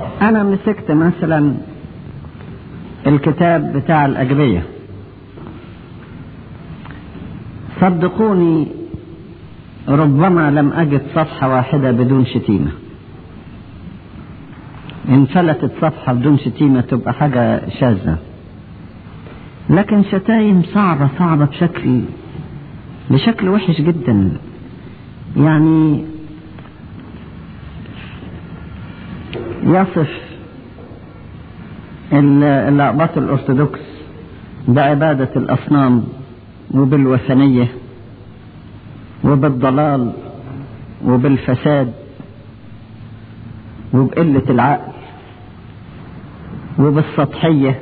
أنا مسكت مثلا الكتاب بتاع الأجبية صدقوني ربما لم أجد صفحة واحدة بدون شتيمة إن فلتت صفحة بدون شتيمة تبقى حاجة شاذة لكن شتايم صعبة صعبة بشكل بشكل وحش جدا يعني يصف الأقباط الأرثوذكس بعبادة الأصنام وبالوثنية وبالضلال وبالفساد وبقلة العقل وبالسطحية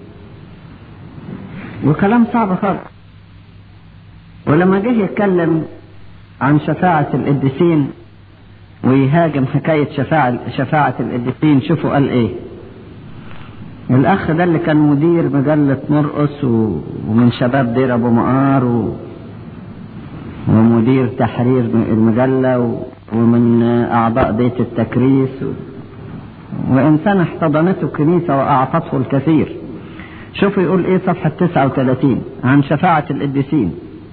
وكلام صعب خالص ولما جه يتكلم عن شفاعة القديسين ويهاجم حكاية شفاعة, شفاعة القديسين شوفوا قال ايه الأخ ده اللي كان مدير مجلة مرقس ومن شباب دير أبو مقار و... ومدير تحرير المجلة ومن أعضاء بيت التكريس و... وإنسان احتضنته الكنيسة وأعطته الكثير شوفوا يقول إيه صفحة 39 عن شفاعة القديسين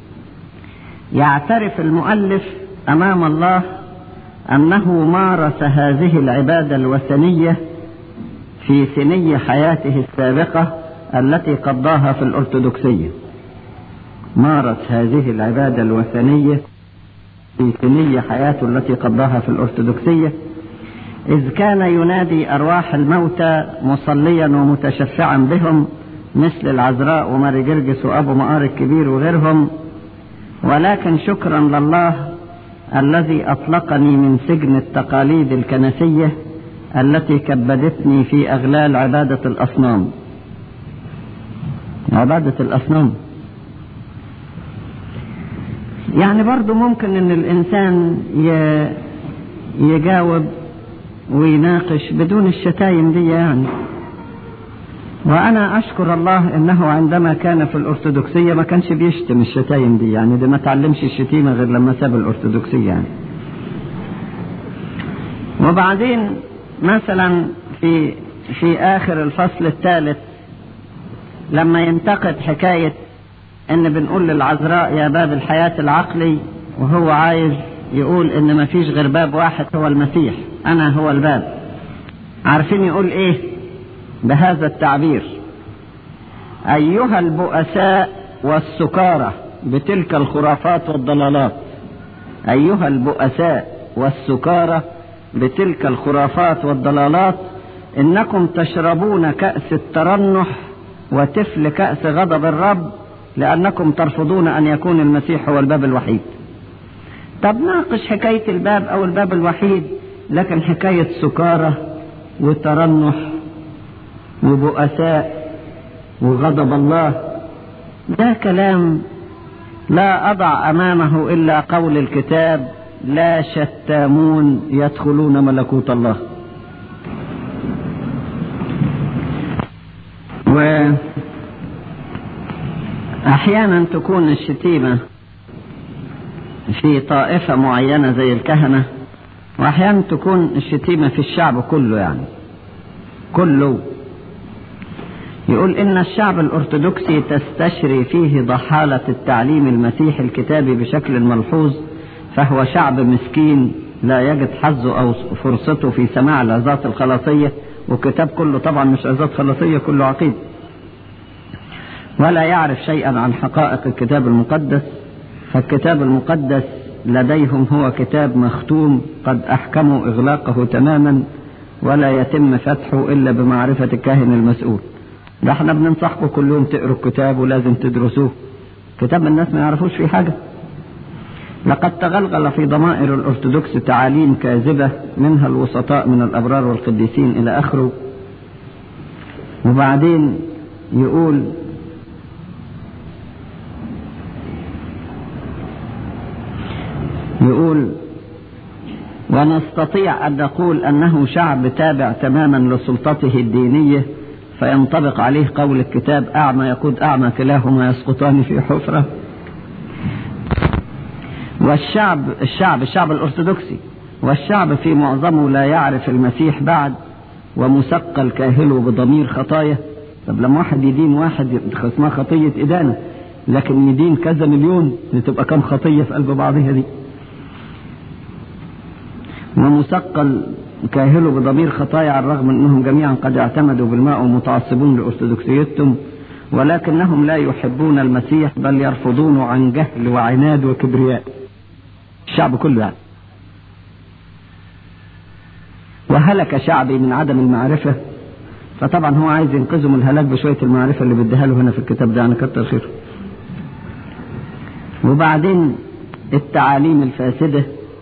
يعترف المؤلف أمام الله أنه مارس هذه العبادة الوثنية في سني حياته السابقة التي قضاها في الأرثوذكسية مارس هذه العبادة الوثنية في سني حياته التي قضاها في الأرثوذكسية إذ كان ينادي أرواح الموتى مصليا ومتشفعا بهم مثل العذراء وماري جرجس وأبو مقار الكبير وغيرهم ولكن شكرا لله الذي أطلقني من سجن التقاليد الكنسية التي كبدتني في أغلال عبادة الأصنام عبادة الأصنام يعني برضو ممكن ان الانسان يجاوب ويناقش بدون الشتايم دي يعني وانا اشكر الله انه عندما كان في الارثوذكسيه ما كانش بيشتم الشتايم دي يعني ده ما تعلمش الشتيمه غير لما ساب الارثوذكسيه يعني وبعدين مثلا في في اخر الفصل الثالث لما ينتقد حكايه ان بنقول للعذراء يا باب الحياه العقلي وهو عايز يقول ان ما فيش غير باب واحد هو المسيح انا هو الباب عارفين يقول ايه بهذا التعبير أيها البؤساء والسكارى بتلك الخرافات والضلالات أيها البؤساء والسكارى بتلك الخرافات والضلالات إنكم تشربون كأس الترنح وتفل كأس غضب الرب لأنكم ترفضون أن يكون المسيح هو الباب الوحيد طب ناقش حكاية الباب أو الباب الوحيد لكن حكاية سكارى وترنح وبؤساء وغضب الله ده كلام لا أضع أمامه إلا قول الكتاب لا شتامون يدخلون ملكوت الله وأحيانا تكون الشتيمة في طائفة معينة زي الكهنة وأحيانا تكون الشتيمة في الشعب كله يعني كله يقول إن الشعب الأرثوذكسي تستشري فيه ضحالة التعليم المسيحي الكتابي بشكل ملحوظ فهو شعب مسكين لا يجد حظه أو فرصته في سماع العظات الخلاصية والكتاب كله طبعا مش عظات خلاصية كله عقيد ولا يعرف شيئا عن حقائق الكتاب المقدس فالكتاب المقدس لديهم هو كتاب مختوم قد أحكموا إغلاقه تماما ولا يتم فتحه إلا بمعرفة الكاهن المسؤول ده احنا بننصحكم كلهم تقروا الكتاب ولازم تدرسوه كتاب الناس ما يعرفوش فيه حاجة لقد تغلغل في ضمائر الأرثوذكس تعاليم كاذبة منها الوسطاء من الأبرار والقديسين إلى آخره وبعدين يقول يقول ونستطيع أن نقول أنه شعب تابع تماما لسلطته الدينية فينطبق عليه قول الكتاب أعمى يقود أعمى كلاهما يسقطان في حفرة والشعب الشعب الشعب الأرثوذكسي والشعب في معظمه لا يعرف المسيح بعد ومثقل كاهله بضمير خطايا طب لما واحد يدين واحد اسمها خطية إدانة لكن يدين كذا مليون تبقى كم خطية في قلب بعضها دي ومثقل كاهله بضمير خطايا على الرغم انهم جميعا قد اعتمدوا بالماء ومتعصبون لارثوذكسيتهم ولكنهم لا يحبون المسيح بل يرفضونه عن جهل وعناد وكبرياء الشعب كله يعني وهلك شعبي من عدم المعرفة فطبعا هو عايز ينقذه من الهلاك بشوية المعرفة اللي بديها له هنا في الكتاب ده أنا كتر خيره وبعدين التعاليم الفاسدة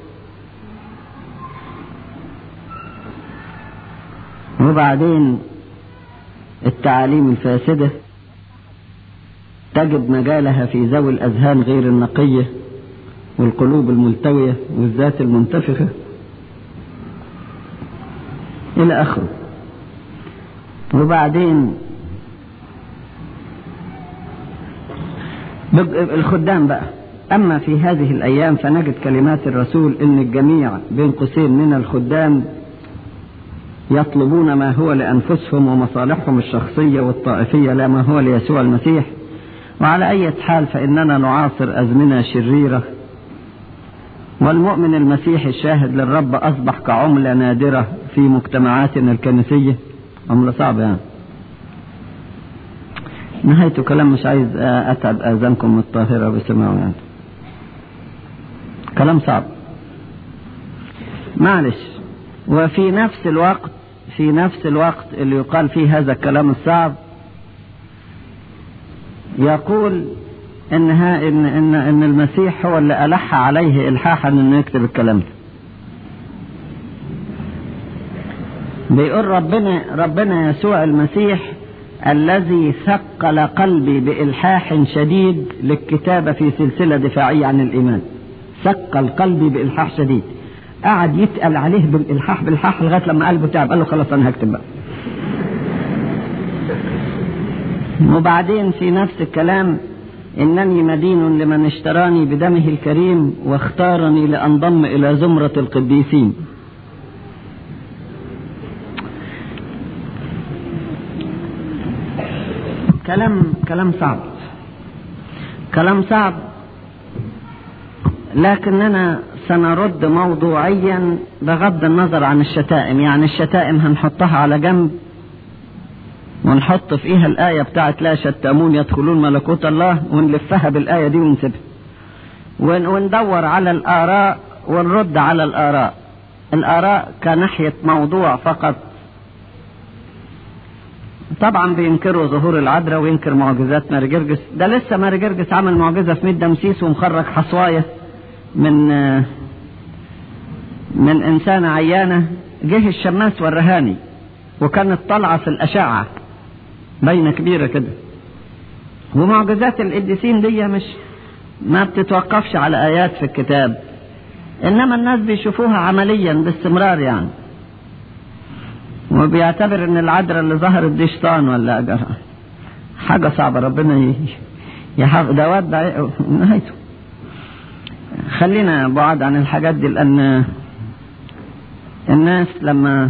وبعدين التعاليم الفاسدة تجد مجالها في ذوي الأذهان غير النقية والقلوب الملتوية والذات المنتفخة إلى آخره وبعدين الخدام بقى أما في هذه الأيام فنجد كلمات الرسول إن الجميع بين قوسين من الخدام يطلبون ما هو لأنفسهم ومصالحهم الشخصية والطائفية لا ما هو ليسوع المسيح وعلى أي حال فإننا نعاصر أزمنة شريرة والمؤمن المسيحي الشاهد للرب أصبح كعملة نادرة في مجتمعاتنا الكنسية عملة صعبة يعني نهايته كلام مش عايز أتعب آذانكم الطاهرة بسماعه يعني كلام صعب معلش وفي نفس الوقت في نفس الوقت اللي يقال فيه هذا الكلام الصعب يقول إنها إن إن إن المسيح هو اللي ألح عليه إلحاحا إنه يكتب الكلام ده. بيقول ربنا ربنا يسوع المسيح الذي ثقل قلبي بإلحاح شديد للكتابة في سلسلة دفاعية عن الإيمان. ثقل قلبي بإلحاح شديد. قعد يتقل عليه بالإلحاح بالإلحاح لغاية لما قلبه تعب قال له خلاص أنا هكتب بقى. وبعدين في نفس الكلام إنني مدين لمن اشتراني بدمه الكريم واختارني لأنضم إلى زمرة القديسين كلام كلام صعب كلام صعب لكننا سنرد موضوعيا بغض النظر عن الشتائم يعني الشتائم هنحطها على جنب ونحط فيها الآية بتاعت لا شتامون يدخلون ملكوت الله ونلفها بالآية دي ونسيبها وندور على الآراء ونرد على الآراء الآراء كناحية موضوع فقط طبعا بينكروا ظهور العذراء وينكر معجزات ماري جرجس ده لسه ماري جرجس عمل معجزة في ميت دمسيس ومخرج حصواية من من إنسانة عيانة جه الشماس والرهاني وكانت طالعة في الأشعة باينة كبيرة كده ومعجزات القديسين دي مش ما بتتوقفش على آيات في الكتاب إنما الناس بيشوفوها عمليا باستمرار يعني وبيعتبر إن العذراء اللي ظهرت دي شيطان ولا أجرها حاجة صعبة ربنا يحفظ دوات نهايته خلينا بعاد عن الحاجات دي لأن الناس لما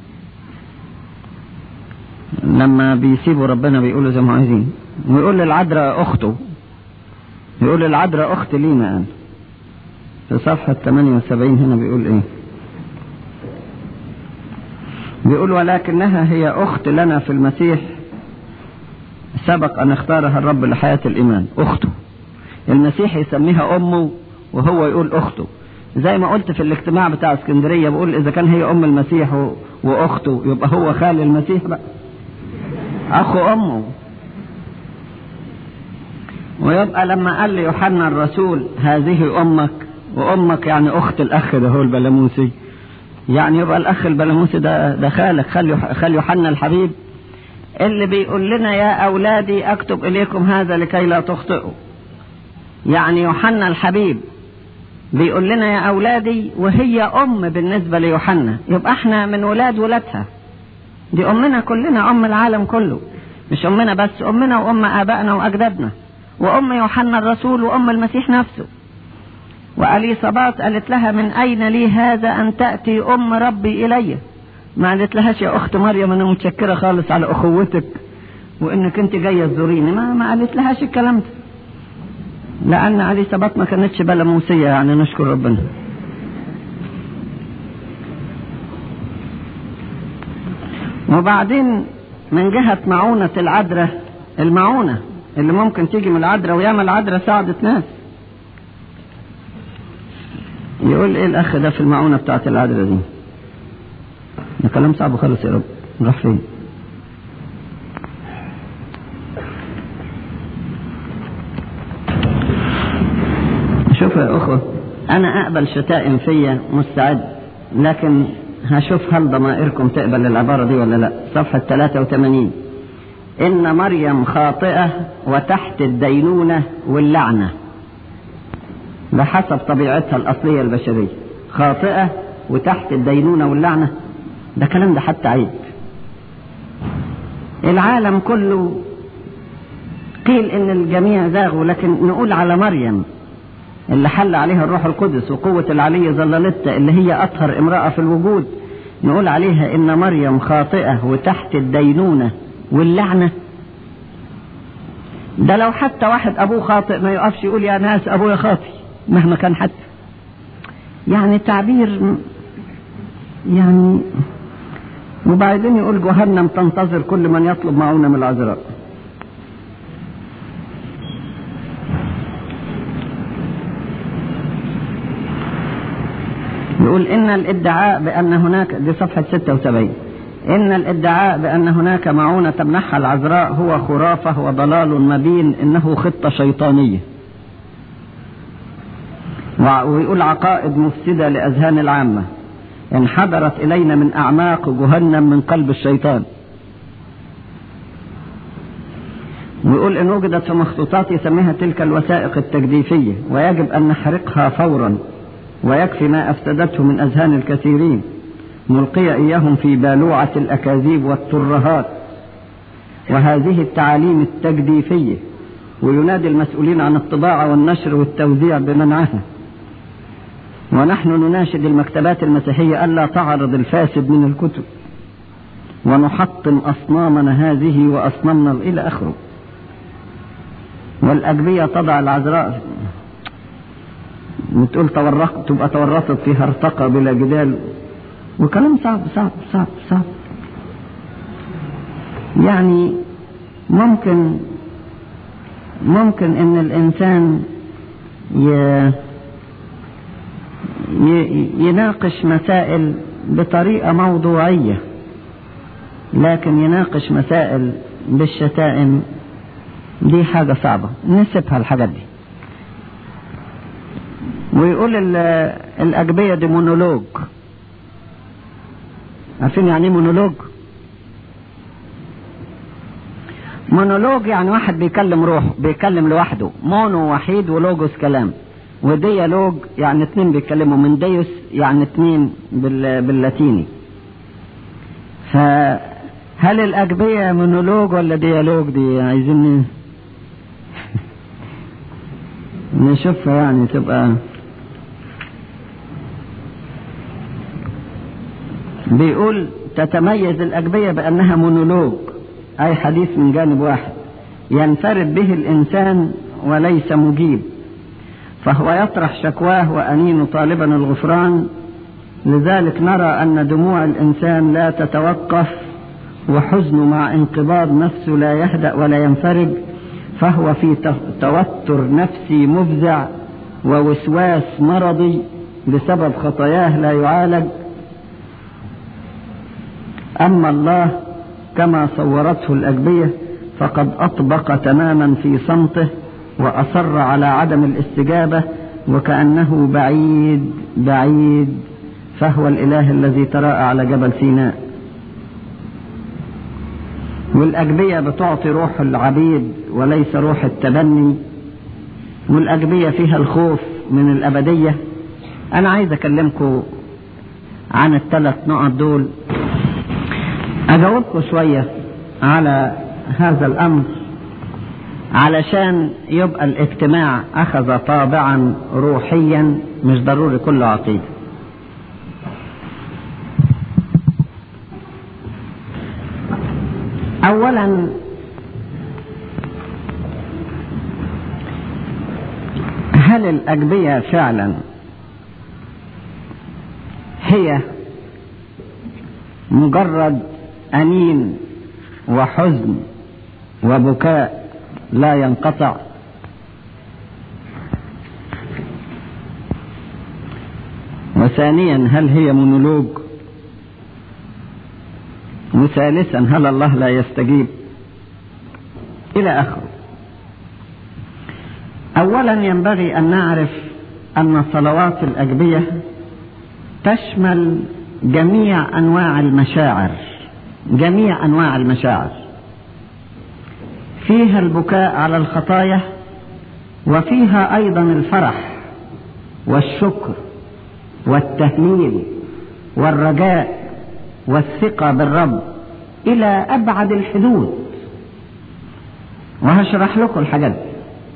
لما بيسيبوا ربنا بيقولوا زي ما عايزين ويقول للعذراء اخته يقول للعذراء اخت لينا انا في صفحة 78 هنا بيقول ايه بيقول ولكنها هي اخت لنا في المسيح سبق ان اختارها الرب لحياة الايمان اخته المسيح يسميها امه وهو يقول اخته زي ما قلت في الاجتماع بتاع اسكندرية بقول اذا كان هي ام المسيح واخته يبقى هو خال المسيح بقى أخو أمه ويبقى لما قال ليوحنا الرسول هذه أمك وأمك يعني أخت الأخ ده هو البلاموسي يعني يبقى الأخ البلاموسي ده ده خالك خال خال يوحنا الحبيب اللي بيقول لنا يا أولادي أكتب إليكم هذا لكي لا تخطئوا يعني يوحنا الحبيب بيقول لنا يا أولادي وهي أم بالنسبة ليوحنا يبقى احنا من ولاد ولادها دي أمنا كلنا أم العالم كله مش أمنا بس أمنا وأم آبائنا وأجدادنا وأم يوحنا الرسول وأم المسيح نفسه وأليصابات قالت لها من أين لي هذا أن تأتي أم ربي إلي ما قالت لهاش يا اخت مريم انا متشكره خالص على اخوتك وانك انت جايه تزوريني ما ما قالت لهاش الكلام ده لان علي سبات ما كانتش بلموسيه يعني نشكر ربنا وبعدين من جهة معونة العذراء المعونة اللي ممكن تيجي من العذراء وياما العذراء ساعدت ناس يقول ايه الاخ ده في المعونة بتاعت العذراء دي ده كلام صعب خالص يا رب راح فين شوف يا اخوة انا اقبل شتائم فيا مستعد لكن هشوف هل ضمائركم تقبل العبارة دي ولا لا صفحة 83 إن مريم خاطئة وتحت الدينونة واللعنة بحسب طبيعتها الأصلية البشرية خاطئة وتحت الدينونة واللعنة ده كلام ده حتى عيب العالم كله قيل إن الجميع زاغوا لكن نقول على مريم اللي حل عليها الروح القدس وقوة العلي ظللتها اللي هي أطهر امرأة في الوجود نقول عليها إن مريم خاطئة وتحت الدينونة واللعنة ده لو حتى واحد أبوه خاطئ ما يقفش يقول يا ناس أبويا خاطئ مهما كان حتى يعني تعبير يعني وبعدين يقول جهنم تنتظر كل من يطلب معونة من العذراء يقول إن الادعاء بأن هناك دي صفحة 76 إن الادعاء بأن هناك معونة تمنحها العذراء هو خرافة وضلال مبين إنه خطة شيطانية ويقول عقائد مفسدة لأذهان العامة انحدرت إلينا من أعماق جهنم من قلب الشيطان ويقول إن وجدت في مخطوطات يسميها تلك الوثائق التجديفية ويجب أن نحرقها فورا ويكفي ما أفسدته من أذهان الكثيرين نلقي إياهم في بالوعة الأكاذيب والترهات وهذه التعاليم التجديفية وينادي المسؤولين عن الطباعة والنشر والتوزيع بمنعها ونحن نناشد المكتبات المسيحية ألا تعرض الفاسد من الكتب ونحطم أصنامنا هذه وأصنامنا إلى آخره والأجبية تضع العذراء وتقول تورطت تبقى تورطت في هرطقة بلا جدال وكلام صعب صعب صعب صعب يعني ممكن ممكن ان الانسان ي... ي... يناقش مسائل بطريقة موضوعية لكن يناقش مسائل بالشتائم دي حاجة صعبة نسيبها الحاجات دي ويقول الأجبية دي مونولوج عارفين يعني ايه مونولوج مونولوج يعني واحد بيكلم روحه بيكلم لوحده مونو وحيد ولوجوس كلام وديالوج يعني اتنين بيتكلموا من ديوس يعني اتنين بال... باللاتيني فهل الأجبية مونولوج ولا ديالوج دي عايزين نشوفها يعني تبقى بيقول تتميز الأجبية بأنها مونولوج أي حديث من جانب واحد ينفرد به الإنسان وليس مجيب فهو يطرح شكواه وأنين طالبا الغفران لذلك نرى أن دموع الإنسان لا تتوقف وحزنه مع انقباض نفسه لا يهدأ ولا ينفرج فهو في توتر نفسي مفزع ووسواس مرضي بسبب خطاياه لا يعالج أما الله كما صورته الأجبية فقد أطبق تماما في صمته وأصر على عدم الاستجابة وكأنه بعيد بعيد فهو الإله الذي تراءى على جبل سيناء والأجبية بتعطي روح العبيد وليس روح التبني والأجبية فيها الخوف من الأبدية أنا عايز أكلمكم عن الثلاث نقط دول أجاوبكم شوية على هذا الأمر علشان يبقى الاجتماع أخذ طابعا روحيا مش ضروري كله عقيدة اولا هل الاجبيه فعلا هي مجرد انين وحزن وبكاء لا ينقطع وثانيا هل هي مونولوج وثالثا هل الله لا يستجيب الى اخره اولا ينبغي ان نعرف ان صلوات الاجبيه تشمل جميع انواع المشاعر جميع انواع المشاعر فيها البكاء على الخطايا وفيها ايضا الفرح والشكر والتهليل والرجاء والثقه بالرب الى ابعد الحدود وهشرح لكم الحاجات دي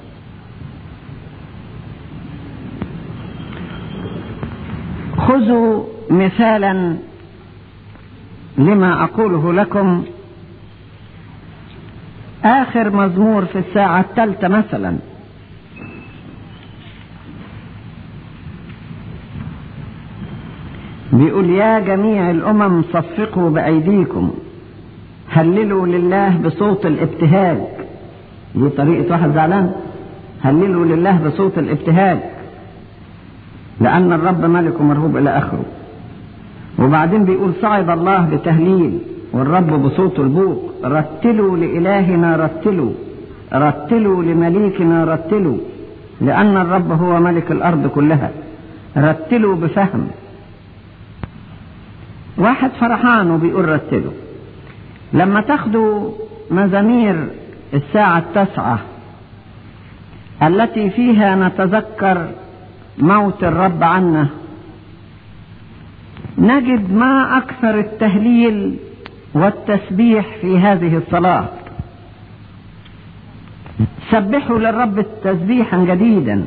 خذوا مثالا لما اقوله لكم اخر مزمور في الساعه الثالثه مثلا بيقول يا جميع الامم صفقوا بايديكم هللوا لله بصوت الابتهاج دي طريقه واحد زعلان هللوا لله بصوت الابتهاج لأن الرب ملك مرهوب إلى آخره وبعدين بيقول صعد الله بتهليل والرب بصوت البوق رتلوا لإلهنا رتلوا رتلوا لمليكنا رتلوا لأن الرب هو ملك الأرض كلها رتلوا بفهم واحد فرحان وبيقول رتلوا لما تاخدوا مزامير الساعة التاسعة التي فيها نتذكر موت الرب عنا نجد ما اكثر التهليل والتسبيح في هذه الصلاه سبحوا للرب تسبيحا جديدا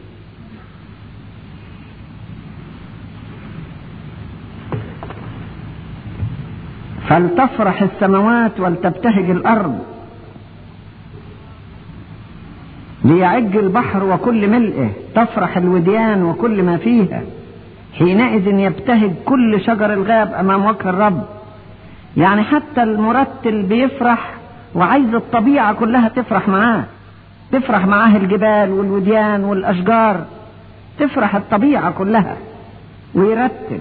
فلتفرح السماوات ولتبتهج الارض ليعج البحر وكل ملئه تفرح الوديان وكل ما فيها حينئذ يبتهج كل شجر الغاب امام وجه الرب يعني حتى المرتل بيفرح وعايز الطبيعة كلها تفرح معاه تفرح معاه الجبال والوديان والأشجار تفرح الطبيعة كلها ويرتل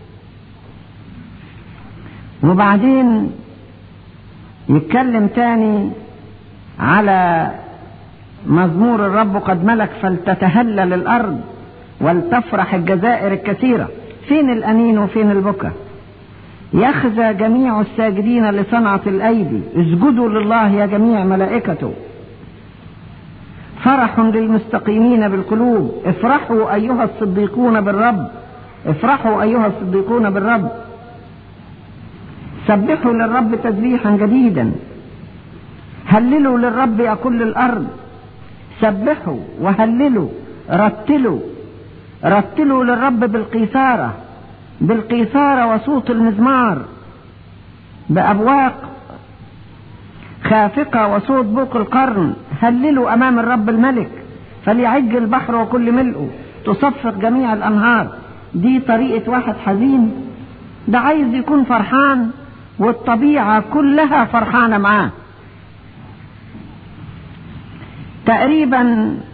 وبعدين يتكلم تاني على مزمور الرب قد ملك فلتتهلل الارض ولتفرح الجزائر الكثيرة فين الأنين وفين البكا يخزى جميع الساجدين لصنعة الأيدي اسجدوا لله يا جميع ملائكته فرح للمستقيمين بالقلوب افرحوا أيها الصديقون بالرب افرحوا أيها الصديقون بالرب سبحوا للرب تسبيحا جديدا هللوا للرب يا كل الأرض سبحوا وهللوا رتلوا رتلوا للرب بالقيثارة بالقيثارة وصوت المزمار بأبواق خافقة وصوت بوق القرن هللوا أمام الرب الملك فليعج البحر وكل ملئه تصفق جميع الأنهار دي طريقة واحد حزين ده عايز يكون فرحان والطبيعة كلها فرحانة معاه تقريبا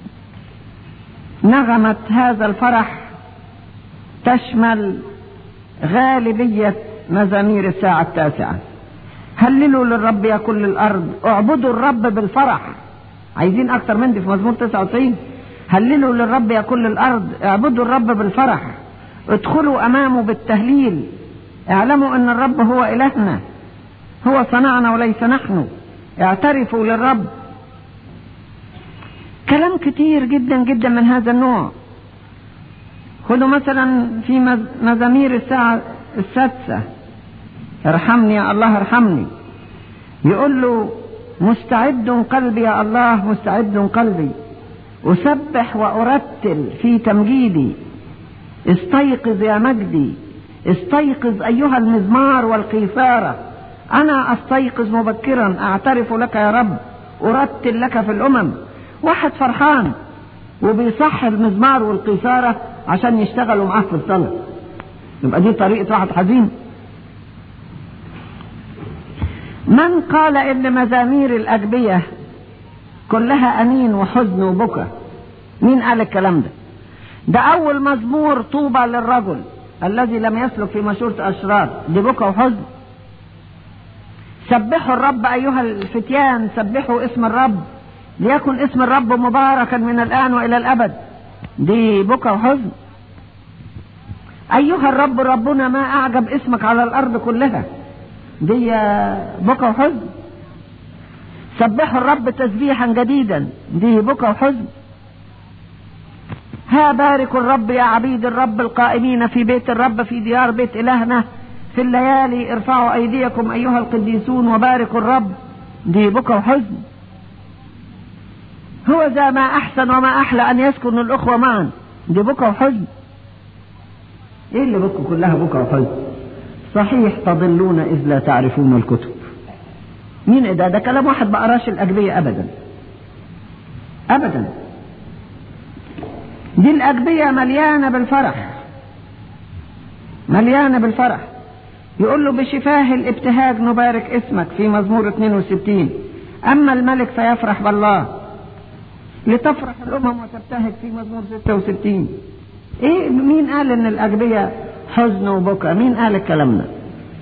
نغمة هذا الفرح تشمل غالبية مزامير الساعة التاسعة هللوا للرب يا كل الأرض اعبدوا الرب بالفرح عايزين أكتر من دي في مزمور 99 هللوا للرب يا كل الأرض اعبدوا الرب بالفرح ادخلوا أمامه بالتهليل اعلموا أن الرب هو إلهنا هو صنعنا وليس نحن اعترفوا للرب كلام كتير جدا جدا من هذا النوع خذوا مثلا في مزامير الساعة السادسة ارحمني يا الله ارحمني يقول له مستعد قلبي يا الله مستعد قلبي أسبح وأرتل في تمجيدي استيقظ يا مجدي استيقظ أيها المزمار والقيثارة أنا أستيقظ مبكرا أعترف لك يا رب أرتل لك في الأمم واحد فرحان وبيصح المزمار والقيثارة عشان يشتغلوا معاه في الصلاة يبقى دي طريقة واحد حزين من قال إن مزامير الأجبية كلها أنين وحزن وبكى مين قال الكلام ده ده أول مزمور طوبى للرجل الذي لم يسلك في مشورة أشرار دي بكى وحزن سبحوا الرب أيها الفتيان سبحوا اسم الرب ليكن اسم الرب مباركا من الآن وإلى الأبد دي بكى وحزن أيها الرب ربنا ما أعجب اسمك على الأرض كلها دي بكى وحزن سبحوا الرب تسبيحا جديدا دي بكى وحزن ها بارك الرب يا عبيد الرب القائمين في بيت الرب في ديار بيت إلهنا في الليالي ارفعوا أيديكم أيها القديسون وباركوا الرب دي بكى وحزن هو ذا ما أحسن وما أحلى أن يسكن الأخوة معا دي بكى وحزن إيه اللي بكى كلها بكى وحزن صحيح تضلون إذ لا تعرفون الكتب مين ده ده كلام واحد ما قراش الأجبية أبدا أبدا دي الأجبية مليانة بالفرح مليانة بالفرح يقول له بشفاه الابتهاج نبارك اسمك في مزمور 62 أما الملك فيفرح بالله لتفرح الأمم وتبتهج في مزمور 66 إيه مين قال إن الأجبية حزن وبكى مين قال الكلام ده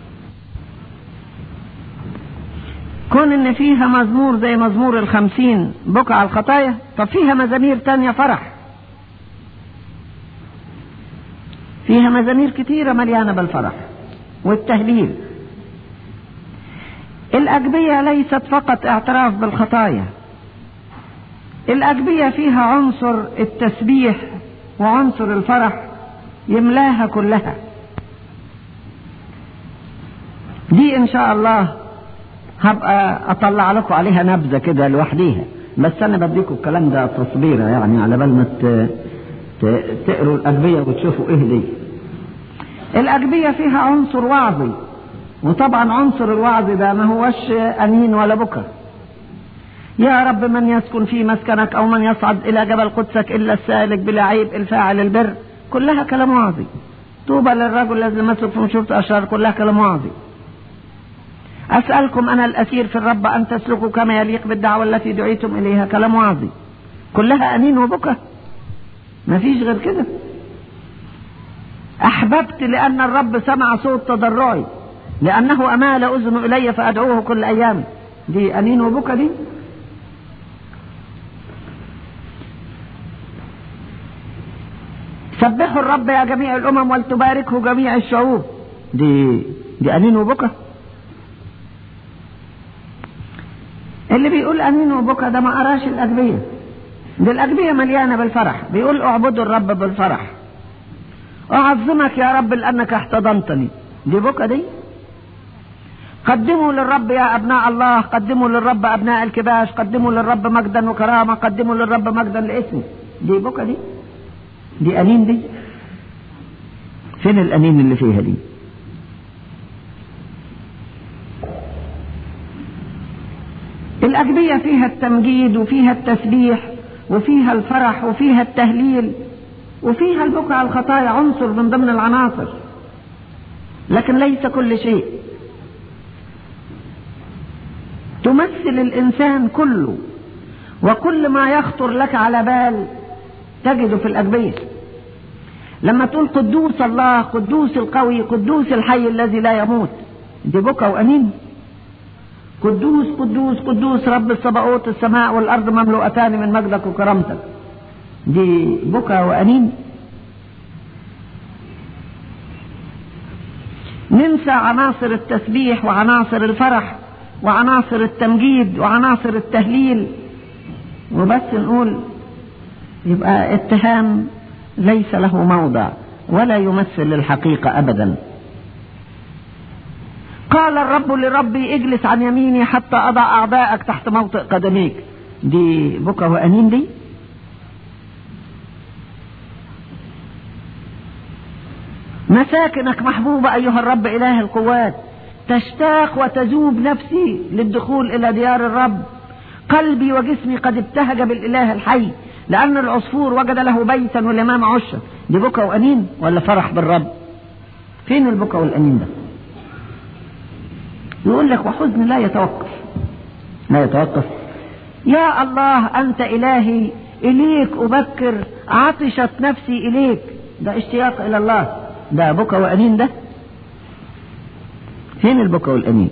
كون ان فيها مزمور زي مزمور الخمسين بكى على الخطايا طب فيها مزامير تانية فرح فيها مزامير كتيرة مليانة بالفرح والتهليل الأجبية ليست فقط اعتراف بالخطايا الأجبية فيها عنصر التسبيح وعنصر الفرح يملاها كلها دي إن شاء الله هبقى أطلع لكم عليها نبذة كده لوحديها بس أنا بديكم الكلام ده تصبيرة يعني على بال ما تقروا الأجبية وتشوفوا إيه دي الأجبية فيها عنصر وعظي وطبعا عنصر الوعظ ده ما هوش أنين ولا بكى يا رب من يسكن في مسكنك أو من يصعد إلى جبل قدسك إلا السالك بلا عيب الفاعل البر كلها كلام وعظي طوبى للرجل الذي مسلك في مشورة أشرار كلها كلام وعظي أسألكم أنا الأسير في الرب أن تسلكوا كما يليق بالدعوة التي دعيتم إليها كلام وعظي كلها أنين وبكى ما فيش غير كده أحببت لأن الرب سمع صوت تضرعي لأنه أمال أذن إلي فأدعوه كل أيام دي أنين وبكى دي سبحوا الرب يا جميع الأمم ولتباركه جميع الشعوب دي دي أنين وبكى اللي بيقول أنين وبكى ده ما قراش الأجبية دي الأجبية مليانة بالفرح بيقول اعبدوا الرب بالفرح أعظمك يا رب لأنك احتضنتني دي بكى دي قدموا للرب يا أبناء الله قدموا للرب أبناء الكباش قدموا للرب مجدا وكرامة قدموا للرب مجدا لاسمه دي بكى دي دي أنين دي فين الأنين اللي فيها دي الأجبية فيها التمجيد وفيها التسبيح وفيها الفرح وفيها التهليل وفيها البكاء على الخطايا عنصر من ضمن العناصر لكن ليس كل شيء تمثل الإنسان كله وكل ما يخطر لك على بال تجده في الأجبية لما تقول قدوس الله قدوس القوي قدوس الحي الذي لا يموت دي بكى وأنين قدوس قدوس قدوس رب السباوت السماء والأرض مملوءتان من مجدك وكرامتك دي بكى وأنين ننسى عناصر التسبيح وعناصر الفرح وعناصر التمجيد وعناصر التهليل وبس نقول يبقى اتهام ليس له موضع ولا يمثل الحقيقة أبدا قال الرب لربي اجلس عن يميني حتى أضع أعداءك تحت موطئ قدميك دي بكى وأنين دي مساكنك محبوبة أيها الرب إله القوات تشتاق وتذوب نفسي للدخول إلى ديار الرب قلبي وجسمي قد ابتهج بالإله الحي لأن العصفور وجد له بيتا والإمام عشا دي بكى وأنين ولا فرح بالرب فين البكى والأنين ده يقول لك وحزن لا يتوقف لا يتوقف يا الله أنت إلهي إليك أبكر عطشت نفسي إليك ده اشتياق إلى الله ده بكى وأنين ده فين البكى والأنين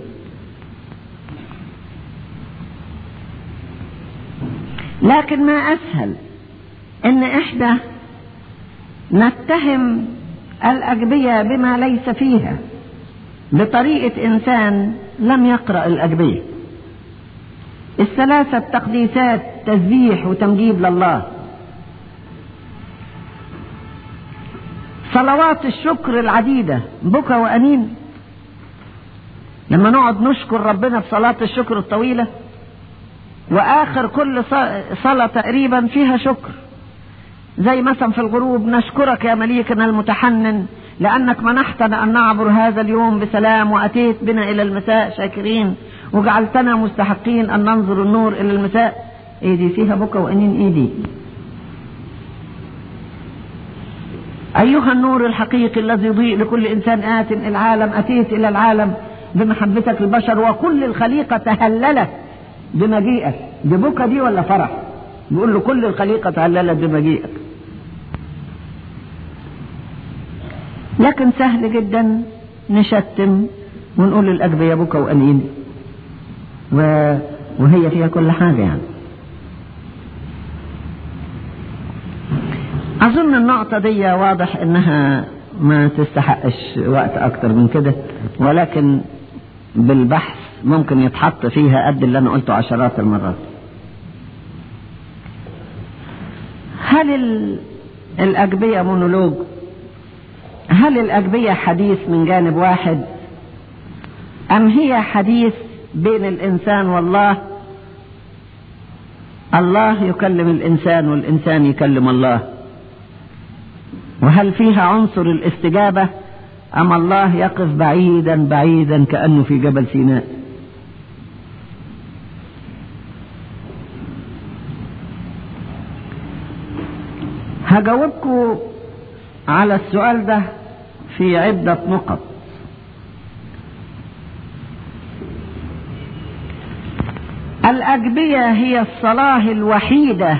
لكن ما أسهل إن إحدى نتهم الأجبية بما ليس فيها بطريقة إنسان لم يقرأ الأجبية الثلاثة تقديسات تسبيح وتمجيد لله صلوات الشكر العديدة بكى وأنين لما نقعد نشكر ربنا في صلاة الشكر الطويلة وآخر كل صلاة تقريبا فيها شكر زي مثلا في الغروب نشكرك يا مليكنا المتحنن لأنك منحتنا أن نعبر هذا اليوم بسلام وأتيت بنا إلى المساء شاكرين وجعلتنا مستحقين أن ننظر النور إلى المساء إيه دي فيها بكى وأنين إيه دي أيها النور الحقيقي الذي يضيء لكل إنسان آت العالم أتيت إلى العالم بمحبتك البشر وكل الخليقة تهللت بمجيئك دي بكى دي ولا فرح بيقول له كل الخليقة تهللت بمجيئك لكن سهل جدا نشتم ونقول للأجبية بكى وأنين و... وهي فيها كل حاجة يعني أظن النقطة دي واضح إنها ما تستحقش وقت أكتر من كده ولكن بالبحث ممكن يتحط فيها قد اللي أنا قلته عشرات المرات هل ال... الأجبية مونولوج هل الأجبية حديث من جانب واحد أم هي حديث بين الإنسان والله الله يكلم الإنسان والإنسان يكلم الله وهل فيها عنصر الاستجابة أم الله يقف بعيدا بعيدا كأنه في جبل سيناء هجاوبكم على السؤال ده في عدة نقط الأجبية هي الصلاة الوحيدة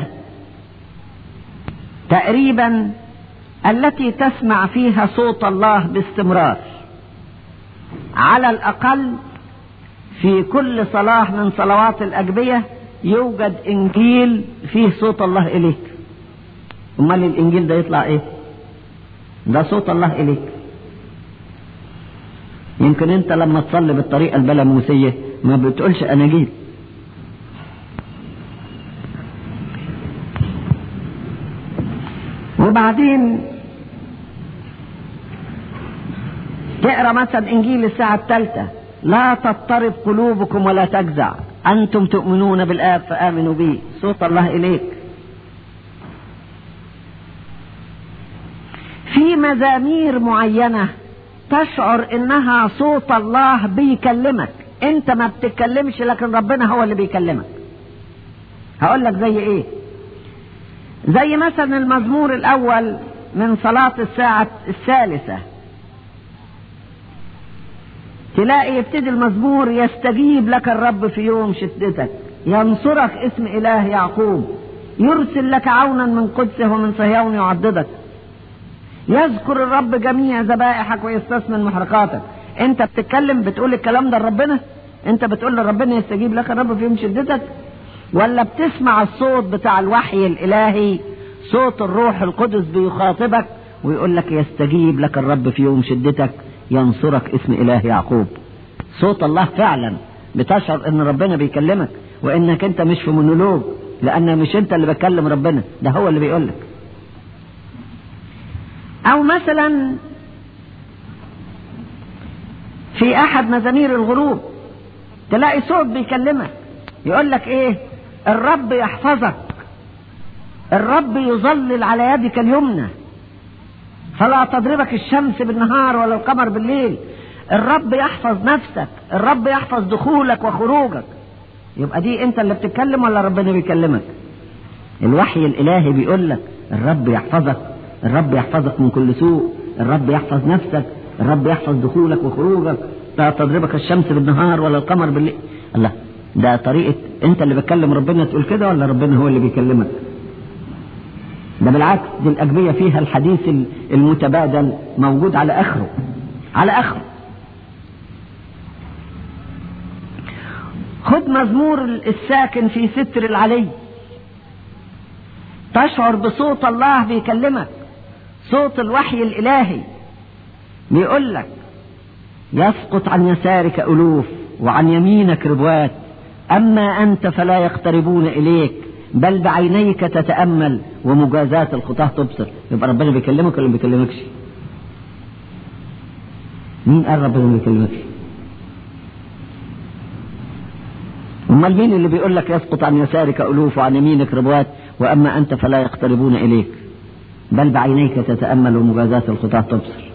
تقريبا التي تسمع فيها صوت الله باستمرار على الأقل في كل صلاة من صلوات الأجبية يوجد إنجيل فيه صوت الله إليك أمال الإنجيل ده يطلع إيه ده صوت الله إليك يمكن أنت لما تصلي بالطريقة البلاموسية ما بتقولش أناجيل وبعدين تقرا مثلا انجيل الساعه الثالثه لا تضطرب قلوبكم ولا تجزع انتم تؤمنون بالاب فامنوا بي صوت الله اليك في مزامير معينه تشعر انها صوت الله بيكلمك انت ما بتتكلمش لكن ربنا هو اللي بيكلمك هقول لك زي ايه زي مثلا المزمور الاول من صلاة الساعة الثالثة تلاقي يبتدي المزمور يستجيب لك الرب في يوم شدتك ينصرك اسم اله يعقوب يرسل لك عونا من قدسه ومن صهيون يعضدك يذكر الرب جميع ذبائحك ويستثمن محرقاتك انت بتتكلم بتقول الكلام ده لربنا انت بتقول لربنا يستجيب لك الرب في يوم شدتك ولا بتسمع الصوت بتاع الوحي الالهي صوت الروح القدس بيخاطبك ويقول لك يستجيب لك الرب في يوم شدتك ينصرك اسم اله يعقوب صوت الله فعلا بتشعر ان ربنا بيكلمك وانك انت مش في مونولوج لان مش انت اللي بتكلم ربنا ده هو اللي بيقول لك او مثلا في احد مزامير الغروب تلاقي صوت بيكلمك يقول لك ايه الرب يحفظك الرب يظلل على يدك اليمنى فلا تضربك الشمس بالنهار ولا القمر بالليل الرب يحفظ نفسك الرب يحفظ دخولك وخروجك يبقى دي انت اللي بتتكلم ولا ربنا بيكلمك الوحي الالهي بيقول لك الرب يحفظك الرب يحفظك من كل سوء الرب يحفظ نفسك الرب يحفظ دخولك وخروجك لا تضربك الشمس بالنهار ولا القمر بالليل الله ده طريقة انت اللي بتكلم ربنا تقول كده ولا ربنا هو اللي بيكلمك ده بالعكس دي الأجبية فيها الحديث المتبادل موجود على آخره على آخره خد مزمور الساكن في ستر العلي تشعر بصوت الله بيكلمك صوت الوحي الإلهي بيقول لك يسقط عن يسارك ألوف وعن يمينك ربوات أما أنت فلا يقتربون إليك بل بعينيك تتأمل ومجازات الخطاة تبصر يبقى ربنا بيكلمك ولا ما بيكلمكش مين قال ربنا ما بيكلمكش امال مين اللي بيقول لك يسقط عن يسارك ألوف وعن يمينك ربوات وأما أنت فلا يقتربون إليك بل بعينيك تتأمل ومجازات الخطاة تبصر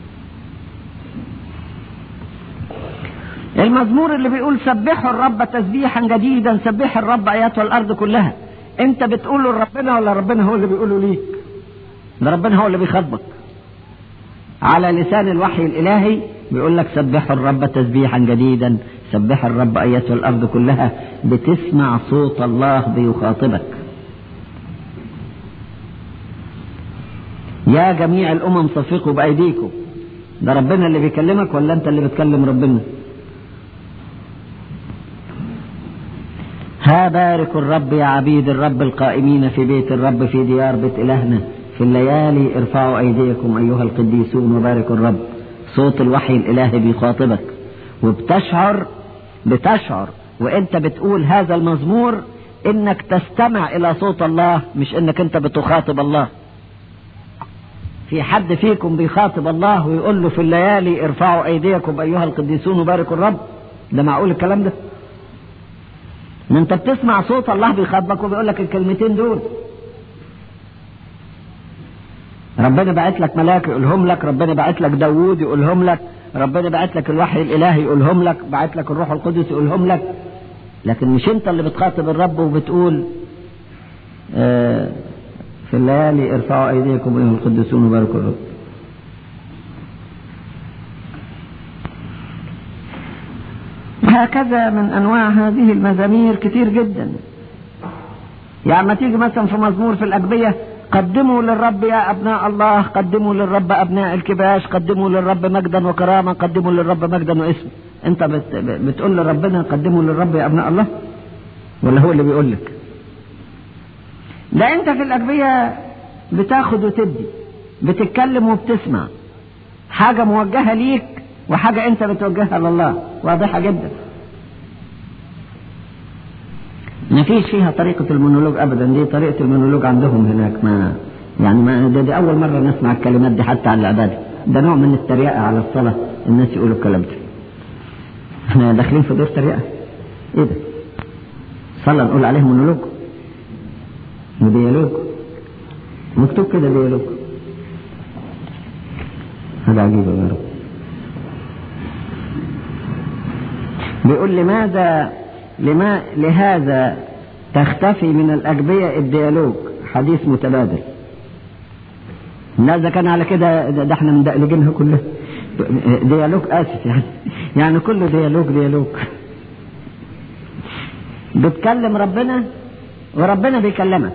المزمور اللي بيقول سبحوا الرب تسبيحا جديدا سبح الرب اياتها الارض كلها انت بتقوله لربنا ولا ربنا هو اللي بيقوله ليك ده ربنا هو اللي بيخاطبك على لسان الوحي الالهي بيقول لك سبحوا الرب تسبيحا جديدا سبح الرب اياتها الارض كلها بتسمع صوت الله بيخاطبك يا جميع الامم صفقوا بايديكم ده ربنا اللي بيكلمك ولا انت اللي بتكلم ربنا ها بارك الرب يا عبيد الرب القائمين في بيت الرب في ديار بيت إلهنا في الليالي ارفعوا أيديكم أيها القديسون وباركوا الرب صوت الوحي الإلهي بيخاطبك وبتشعر بتشعر وانت بتقول هذا المزمور انك تستمع الى صوت الله مش انك انت بتخاطب الله في حد فيكم بيخاطب الله ويقول له في الليالي ارفعوا ايديكم ايها القديسون وباركوا الرب ده معقول الكلام ده ما انت بتسمع صوت الله بيخاطبك وبيقول لك الكلمتين دول ربنا بعت لك ملاك يقولهم لك ربنا بعت لك داوود يقولهم لك ربنا بعت لك الوحي الالهي يقولهم لك بعت لك الروح القدس يقولهم لك لكن مش انت اللي بتخاطب الرب وبتقول آه في الليالي ارفعوا ايديكم ايها القديسون وباركوا الرب هكذا من انواع هذه المزامير كتير جدا يعني ما تيجي مثلا في مزمور في الاجبيه قدموا للرب يا ابناء الله قدموا للرب ابناء الكباش قدموا للرب مجدا وكرامه قدموا للرب مجدا واسم انت بت بتقول لربنا قدموا للرب يا ابناء الله ولا هو اللي بيقول لك ده انت في الاجبيه بتاخد وتدي بتتكلم وبتسمع حاجه موجهه ليك وحاجه انت بتوجهها لله واضحه جدا ما فيش فيها طريقة المونولوج أبدا دي طريقة المونولوج عندهم هناك ما يعني ما ده دي أول مرة نسمع الكلمات دي حتى على العبادة ده نوع من التريقة على الصلاة الناس يقولوا الكلام ده احنا داخلين في دور تريقة ايه ده صلاة نقول عليه مونولوج وديالوج مكتوب كده ديالوج هذا عجيب يا رب بيقول لماذا لما لهذا تختفي من الأجبية الديالوج حديث متبادل الناس ده كان على كده ده, ده احنا مدقلجينها كلها ديالوج اسف يعني يعني كله ديالوج ديالوج بتكلم ربنا وربنا بيكلمك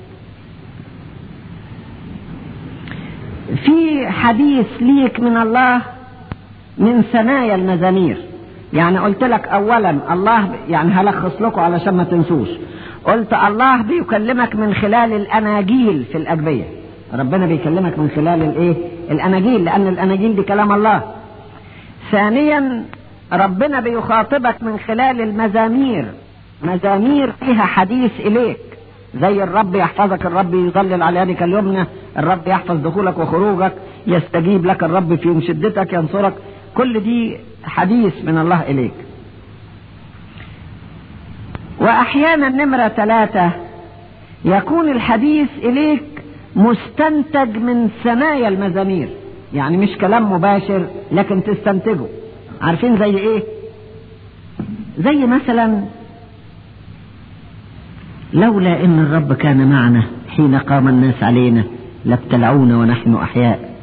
في حديث ليك من الله من ثنايا المزامير يعني قلت لك اولا الله يعني هلخص لكم علشان ما تنسوش قلت الله بيكلمك من خلال الاناجيل في الاجبيه ربنا بيكلمك من خلال الايه الاناجيل لان الاناجيل دي كلام الله ثانيا ربنا بيخاطبك من خلال المزامير مزامير فيها حديث اليك زي الرب يحفظك الرب يظلل على يدك اليمنى الرب يحفظ دخولك وخروجك يستجيب لك الرب في يوم شدتك ينصرك كل دي حديث من الله إليك وأحيانا نمرة ثلاثة يكون الحديث إليك مستنتج من ثنايا المزامير يعني مش كلام مباشر لكن تستنتجه عارفين زي ايه زي مثلا لولا ان الرب كان معنا حين قام الناس علينا لابتلعونا ونحن احياء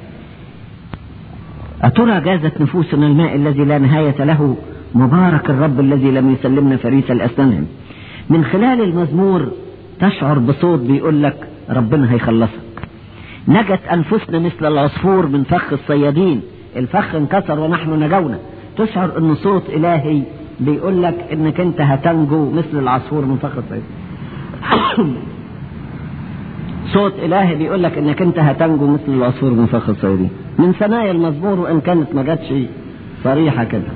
أترى جازت نفوسنا الماء الذي لا نهاية له مبارك الرب الذي لم يسلمنا فريس الأسنان من خلال المزمور تشعر بصوت بيقول لك ربنا هيخلصك نجت أنفسنا مثل العصفور من فخ الصيادين الفخ انكسر ونحن نجونا تشعر ان صوت إلهي بيقول لك انك انت هتنجو مثل العصفور من فخ الصيادين صوت إلهي بيقول لك انك انت هتنجو مثل العصفور من فخ الصيادين من ثنايا المزمور وان كانت ما جاتش صريحة كده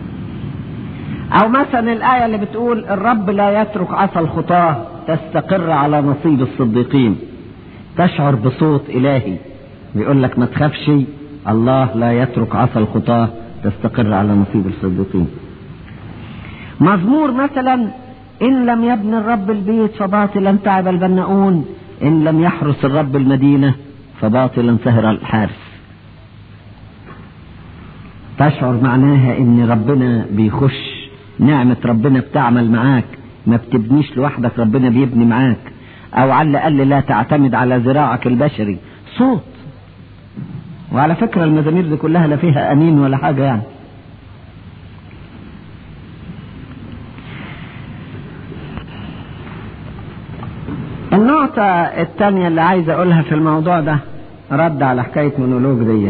او مثلا الآية اللي بتقول الرب لا يترك عصا الخطاة تستقر على نصيب الصديقين تشعر بصوت إلهي بيقول لك ما تخافش الله لا يترك عصا الخطاة تستقر على نصيب الصديقين مزمور مثلا إن لم يبن الرب البيت فباطلا تعب البناؤون إن لم يحرس الرب المدينة فباطلا سهر الحارس تشعر معناها ان ربنا بيخش نعمة ربنا بتعمل معاك ما بتبنيش لوحدك ربنا بيبني معاك او على الاقل لا تعتمد على ذراعك البشري صوت وعلى فكرة المزامير دي كلها لا فيها امين ولا حاجة يعني النقطة الثانية اللي عايز اقولها في الموضوع ده رد على حكاية مونولوج دي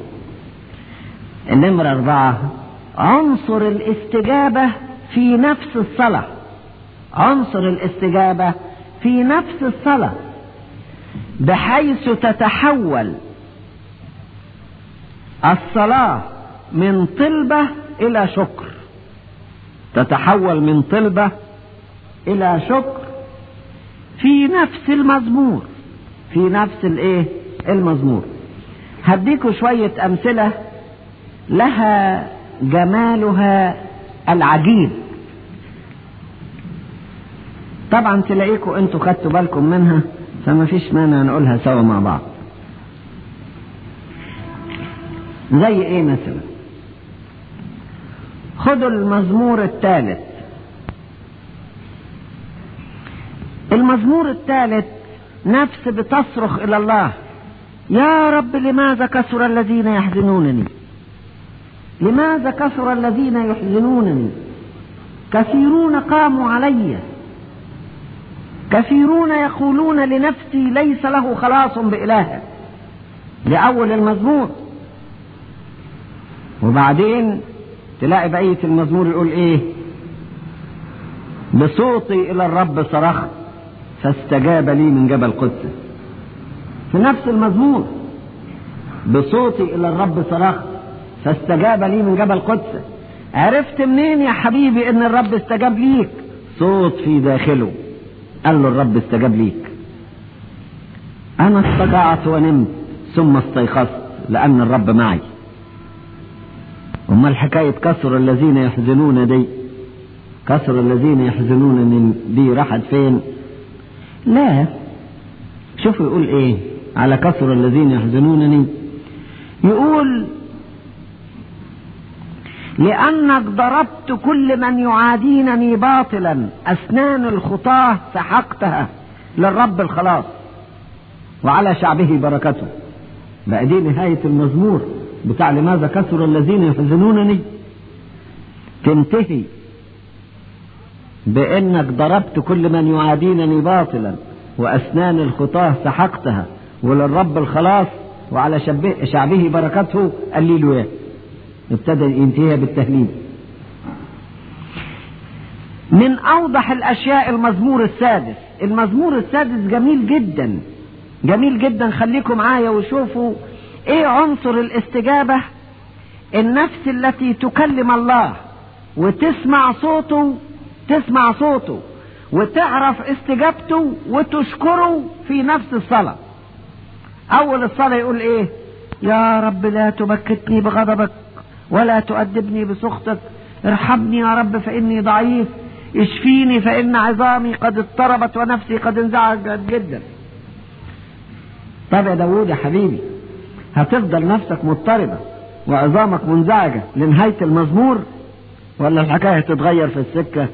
النمرة أربعة عنصر الاستجابة في نفس الصلاة عنصر الاستجابة في نفس الصلاة بحيث تتحول الصلاة من طلبة إلى شكر تتحول من طلبة إلى شكر في نفس المزمور في نفس الايه المزمور هديكوا شوية أمثلة لها جمالها العجيب طبعا تلاقيكم انتوا خدتوا بالكم منها فما فيش مانع نقولها سوا مع بعض زي ايه مثلا خدوا المزمور الثالث المزمور الثالث نفس بتصرخ الى الله يا رب لماذا كثر الذين يحزنونني لماذا كثر الذين يحزنونني كثيرون قاموا علي كثيرون يقولون لنفسي ليس له خلاص بإله لأول المزمور وبعدين تلاقي بقية المزمور يقول ايه بصوتي إلى الرب صرخت فاستجاب لي من جبل قدس في نفس المزمور بصوتي إلى الرب صرخت فاستجاب لي من جبل قدس عرفت منين يا حبيبي ان الرب استجاب ليك صوت في داخله قال له الرب استجاب ليك انا استطاعت ونمت ثم استيقظت لان الرب معي امال حكاية كسر الذين يحزنون دي كسر الذين يحزنون دي راحت فين لا شوفوا يقول ايه على كسر الذين يحزنونني يقول لأنك ضربت كل من يعادينني باطلا أسنان الخطاة سحقتها للرب الخلاص وعلى شعبه بركته بقى دي نهاية المزمور بتاع لماذا كثر الذين يحزنونني تنتهي بأنك ضربت كل من يعادينني باطلا وأسنان الخطاة سحقتها وللرب الخلاص وعلى شعبه بركته الليلويا ابتدى ينتهي بالتهليل من اوضح الاشياء المزمور السادس المزمور السادس جميل جدا جميل جدا خليكم معايا وشوفوا ايه عنصر الاستجابة النفس التي تكلم الله وتسمع صوته تسمع صوته وتعرف استجابته وتشكره في نفس الصلاة اول الصلاة يقول ايه يا رب لا تبكتني بغضبك ولا تؤدبني بسخطك ارحمني يا رب فإني ضعيف اشفيني فإن عظامي قد اضطربت ونفسي قد انزعجت جدا طب يا داوود يا حبيبي هتفضل نفسك مضطربة وعظامك منزعجة لنهاية المزمور ولا الحكاية تتغير في السكة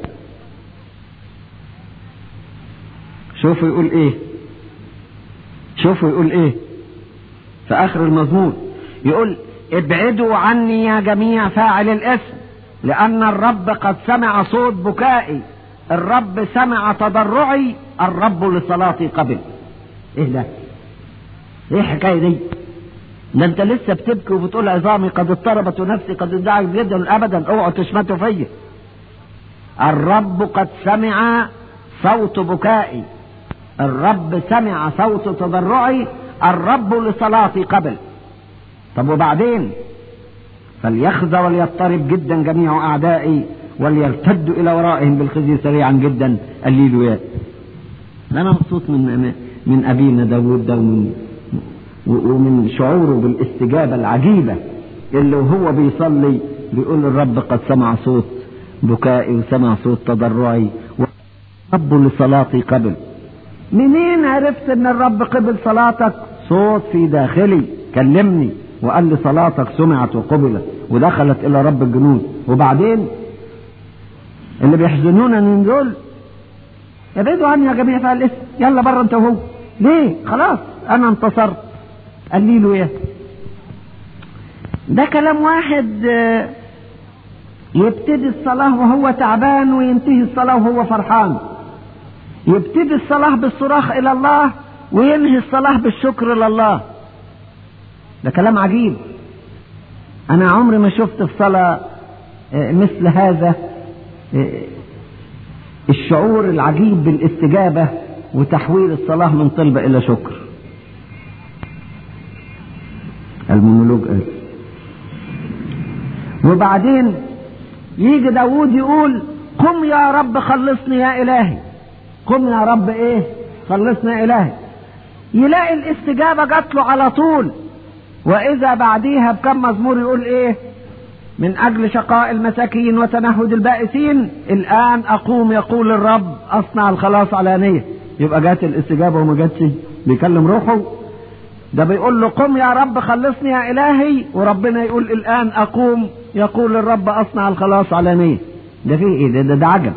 شوفوا يقول ايه شوفوا يقول ايه في اخر المزمور يقول ابعدوا عني يا جميع فاعل الاسم لان الرب قد سمع صوت بكائي الرب سمع تضرعي الرب لصلاتي قبل ايه ده ايه الحكايه دي ده انت لسه بتبكي وبتقول عظامي قد اضطربت ونفسي قد انزعجت جدا ابدا اوعوا تشمتوا فيا الرب قد سمع صوت بكائي الرب سمع صوت تضرعي الرب لصلاتي قبل طب وبعدين فليخزى وليضطرب جدا جميع اعدائي وليرتدوا الى ورائهم بالخزي سريعا جدا الليلويا انا مبسوط من من ابينا داود ده ومن ومن شعوره بالاستجابه العجيبه اللي وهو بيصلي بيقول الرب قد سمع صوت بكائي وسمع صوت تضرعي رب لصلاتي قبل منين عرفت ان الرب قبل صلاتك صوت في داخلي كلمني وقال لي صلاتك سمعت وقبلت ودخلت الى رب الجنود وبعدين اللي بيحزنونا من دول ابعدوا عني يا جميع فعل الاسم يلا بره انت وهو ليه خلاص انا انتصرت قال لي له ايه ده كلام واحد يبتدي الصلاة وهو تعبان وينتهي الصلاة وهو فرحان يبتدي الصلاة بالصراخ إلى الله وينهي الصلاة بالشكر لله ده كلام عجيب أنا عمري ما شفت في صلاة مثل هذا الشعور العجيب بالاستجابة وتحويل الصلاة من طلبة إلى شكر المونولوج قال وبعدين يجي داوود يقول قم يا رب خلصني يا إلهي قم يا رب إيه خلصني يا إلهي يلاقي الاستجابة جات له على طول وإذا بعديها بكم مزمور يقول إيه من أجل شقاء المساكين وتنهد البائسين الآن أقوم يقول الرب أصنع الخلاص علانية يبقى جات الاستجابة وما جاتش بيكلم روحه ده بيقول له قم يا رب خلصني يا إلهي وربنا يقول الآن أقوم يقول الرب أصنع الخلاص علانية ده فيه إيه ده, ده, ده عجب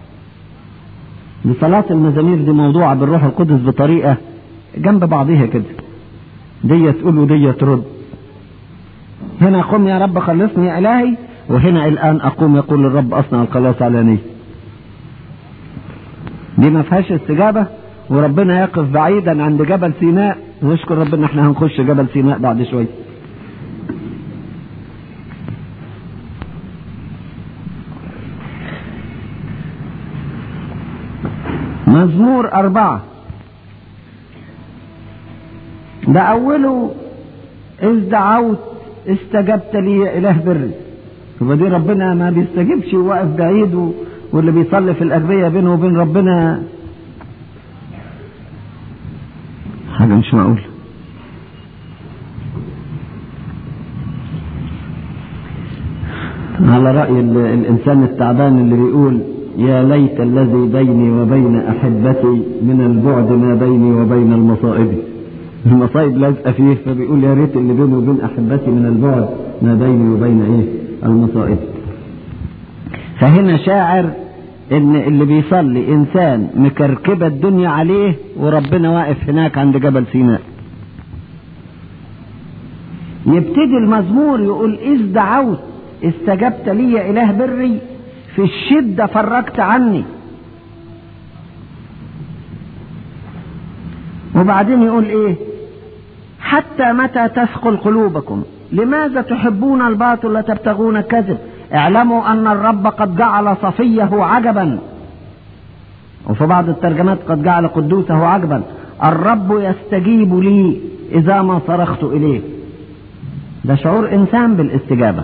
دي صلاة المزامير دي موضوعة بالروح القدس بطريقة جنب بعضها كده دي تقول ودي ترد هنا قم يا رب خلصني يا إلهي وهنا الآن أقوم يقول الرب أصنع الخلاص علانية دي ما فيهاش استجابة وربنا يقف بعيدا عند جبل سيناء ونشكر ربنا احنا هنخش جبل سيناء بعد شوية مزمور أربعة ده أوله إذ دعوت استجبت لي يا إله بري فدي ربنا ما بيستجيبش وواقف بعيد و... واللي بيصلي في الأربية بينه وبين ربنا حاجة مش معقولة على رأي الإنسان التعبان اللي بيقول يا ليت الذي بيني وبين أحبتي من البعد ما بيني وبين المصائب المصايب لازقة فيه فبيقول يا ريت اللي بيني وبين أحبتي من البعد ما بيني وبين إيه المصائب فهنا شاعر ان اللي بيصلي انسان مكركبه الدنيا عليه وربنا واقف هناك عند جبل سيناء يبتدي المزمور يقول اذ دعوت استجبت لي يا اله بري في الشده فرجت عني وبعدين يقول ايه حتى متى تثقل قلوبكم لماذا تحبون الباطل وتبتغون الكذب اعلموا ان الرب قد جعل صفيه عجبا وفي بعض الترجمات قد جعل قدوسه عجبا الرب يستجيب لي اذا ما صرخت اليه ده شعور انسان بالاستجابه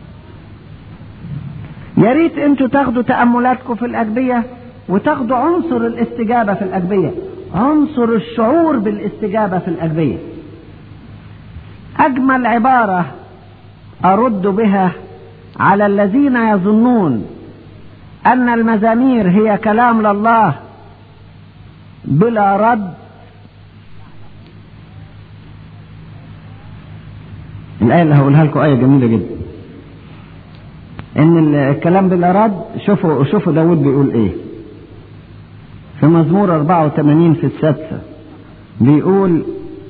يا ريت انتوا تاخدوا تاملاتكم في الاجبيه وتاخدوا عنصر الاستجابه في الاجبيه عنصر الشعور بالاستجابه في الاجبيه اجمل عباره ارد بها على الذين يظنون ان المزامير هي كلام لله بلا رد الآية اللي هقولها لكم آية جميلة جدا إن الكلام بلا رد شوفوا شوفوا داود بيقول إيه في مزمور 84 في السادسة بيقول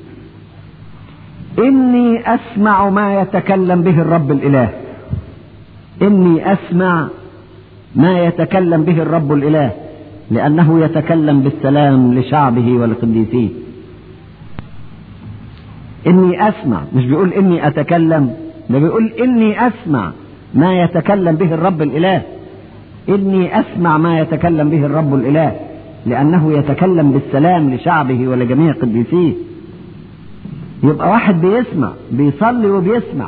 إني أسمع ما يتكلم به الرب الإله إني أسمع ما يتكلم به الرب الإله لأنه يتكلم بالسلام لشعبه ولقديسيه إني أسمع مش بيقول إني أتكلم ده بيقول إني أسمع ما يتكلم به الرب الإله إني أسمع ما يتكلم به الرب الإله لأنه يتكلم بالسلام لشعبه ولجميع قديسيه يبقى واحد بيسمع بيصلي وبيسمع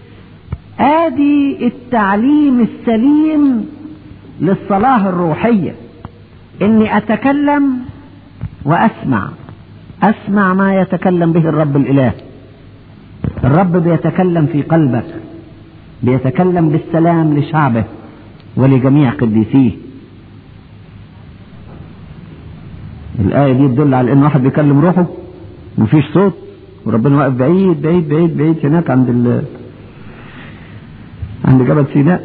ادي التعليم السليم للصلاة الروحية اني اتكلم واسمع اسمع ما يتكلم به الرب الاله الرب بيتكلم في قلبك بيتكلم بالسلام لشعبه ولجميع قديسيه الآية دي تدل على إن واحد بيكلم روحه ومفيش صوت وربنا واقف بعيد بعيد بعيد بعيد هناك عند ال عند جبل سيناء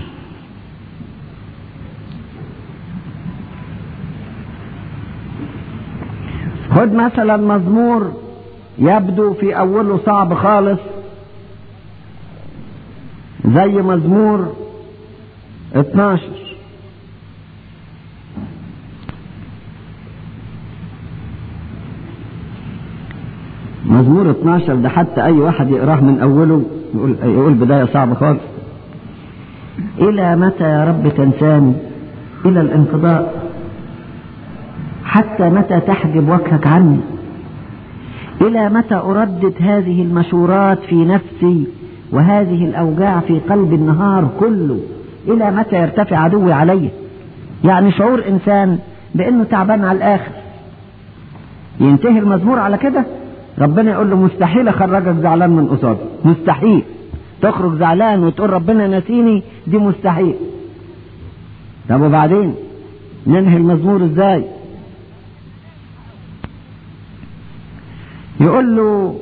خد مثلا مزمور يبدو في أوله صعب خالص زي مزمور 12 مزمور 12 ده حتى اي واحد يقراه من اوله يقول يقول بدايه صعبه خالص الى متى يا رب تنساني الى الانقضاء حتى متى تحجب وجهك عني الى متى اردد هذه المشورات في نفسي وهذه الاوجاع في قلب النهار كله الى متى يرتفع عدوي علي يعني شعور انسان بانه تعبان على الاخر ينتهي المزمور على كده ربنا يقول له مستحيل اخرجك زعلان من قصادي مستحيل تخرج زعلان وتقول ربنا نسيني دي مستحيل طب وبعدين ننهي المزمور ازاي يقول له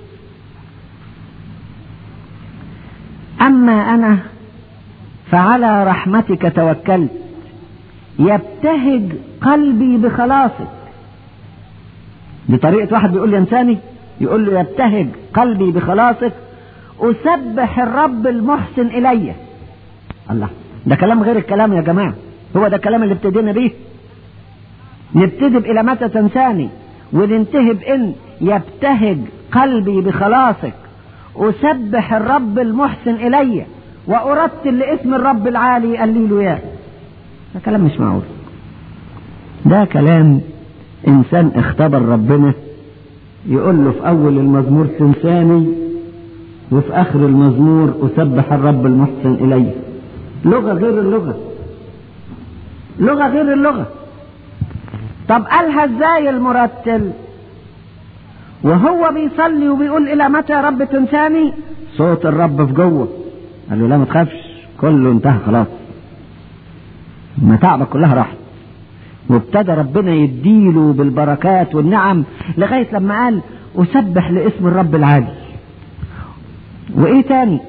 اما انا فعلى رحمتك توكلت يبتهج قلبي بخلاصك دي طريقة واحد بيقول ينساني يقول له يبتهج قلبي بخلاصك أسبح الرب المحسن إلي الله ده كلام غير الكلام يا جماعة هو ده الكلام اللي ابتدينا بيه نبتدي بإلى متى تنساني وننتهي بإن يبتهج قلبي بخلاصك أسبح الرب المحسن إلي وأرتل لاسم الرب العالي قال له يا ده كلام مش معقول ده كلام انسان اختبر ربنا يقول له في اول المزمور تنساني وفي اخر المزمور اسبح الرب المحسن الي لغه غير اللغه لغه غير اللغه طب قالها ازاي المرتل وهو بيصلي وبيقول الى متى يا رب تنساني صوت الرب في جوه قال له لا ما تخافش كله انتهى خلاص متاعبك كلها راحت وابتدى ربنا يديله بالبركات والنعم لغاية لما قال أسبح لاسم الرب العالي وإيه تاني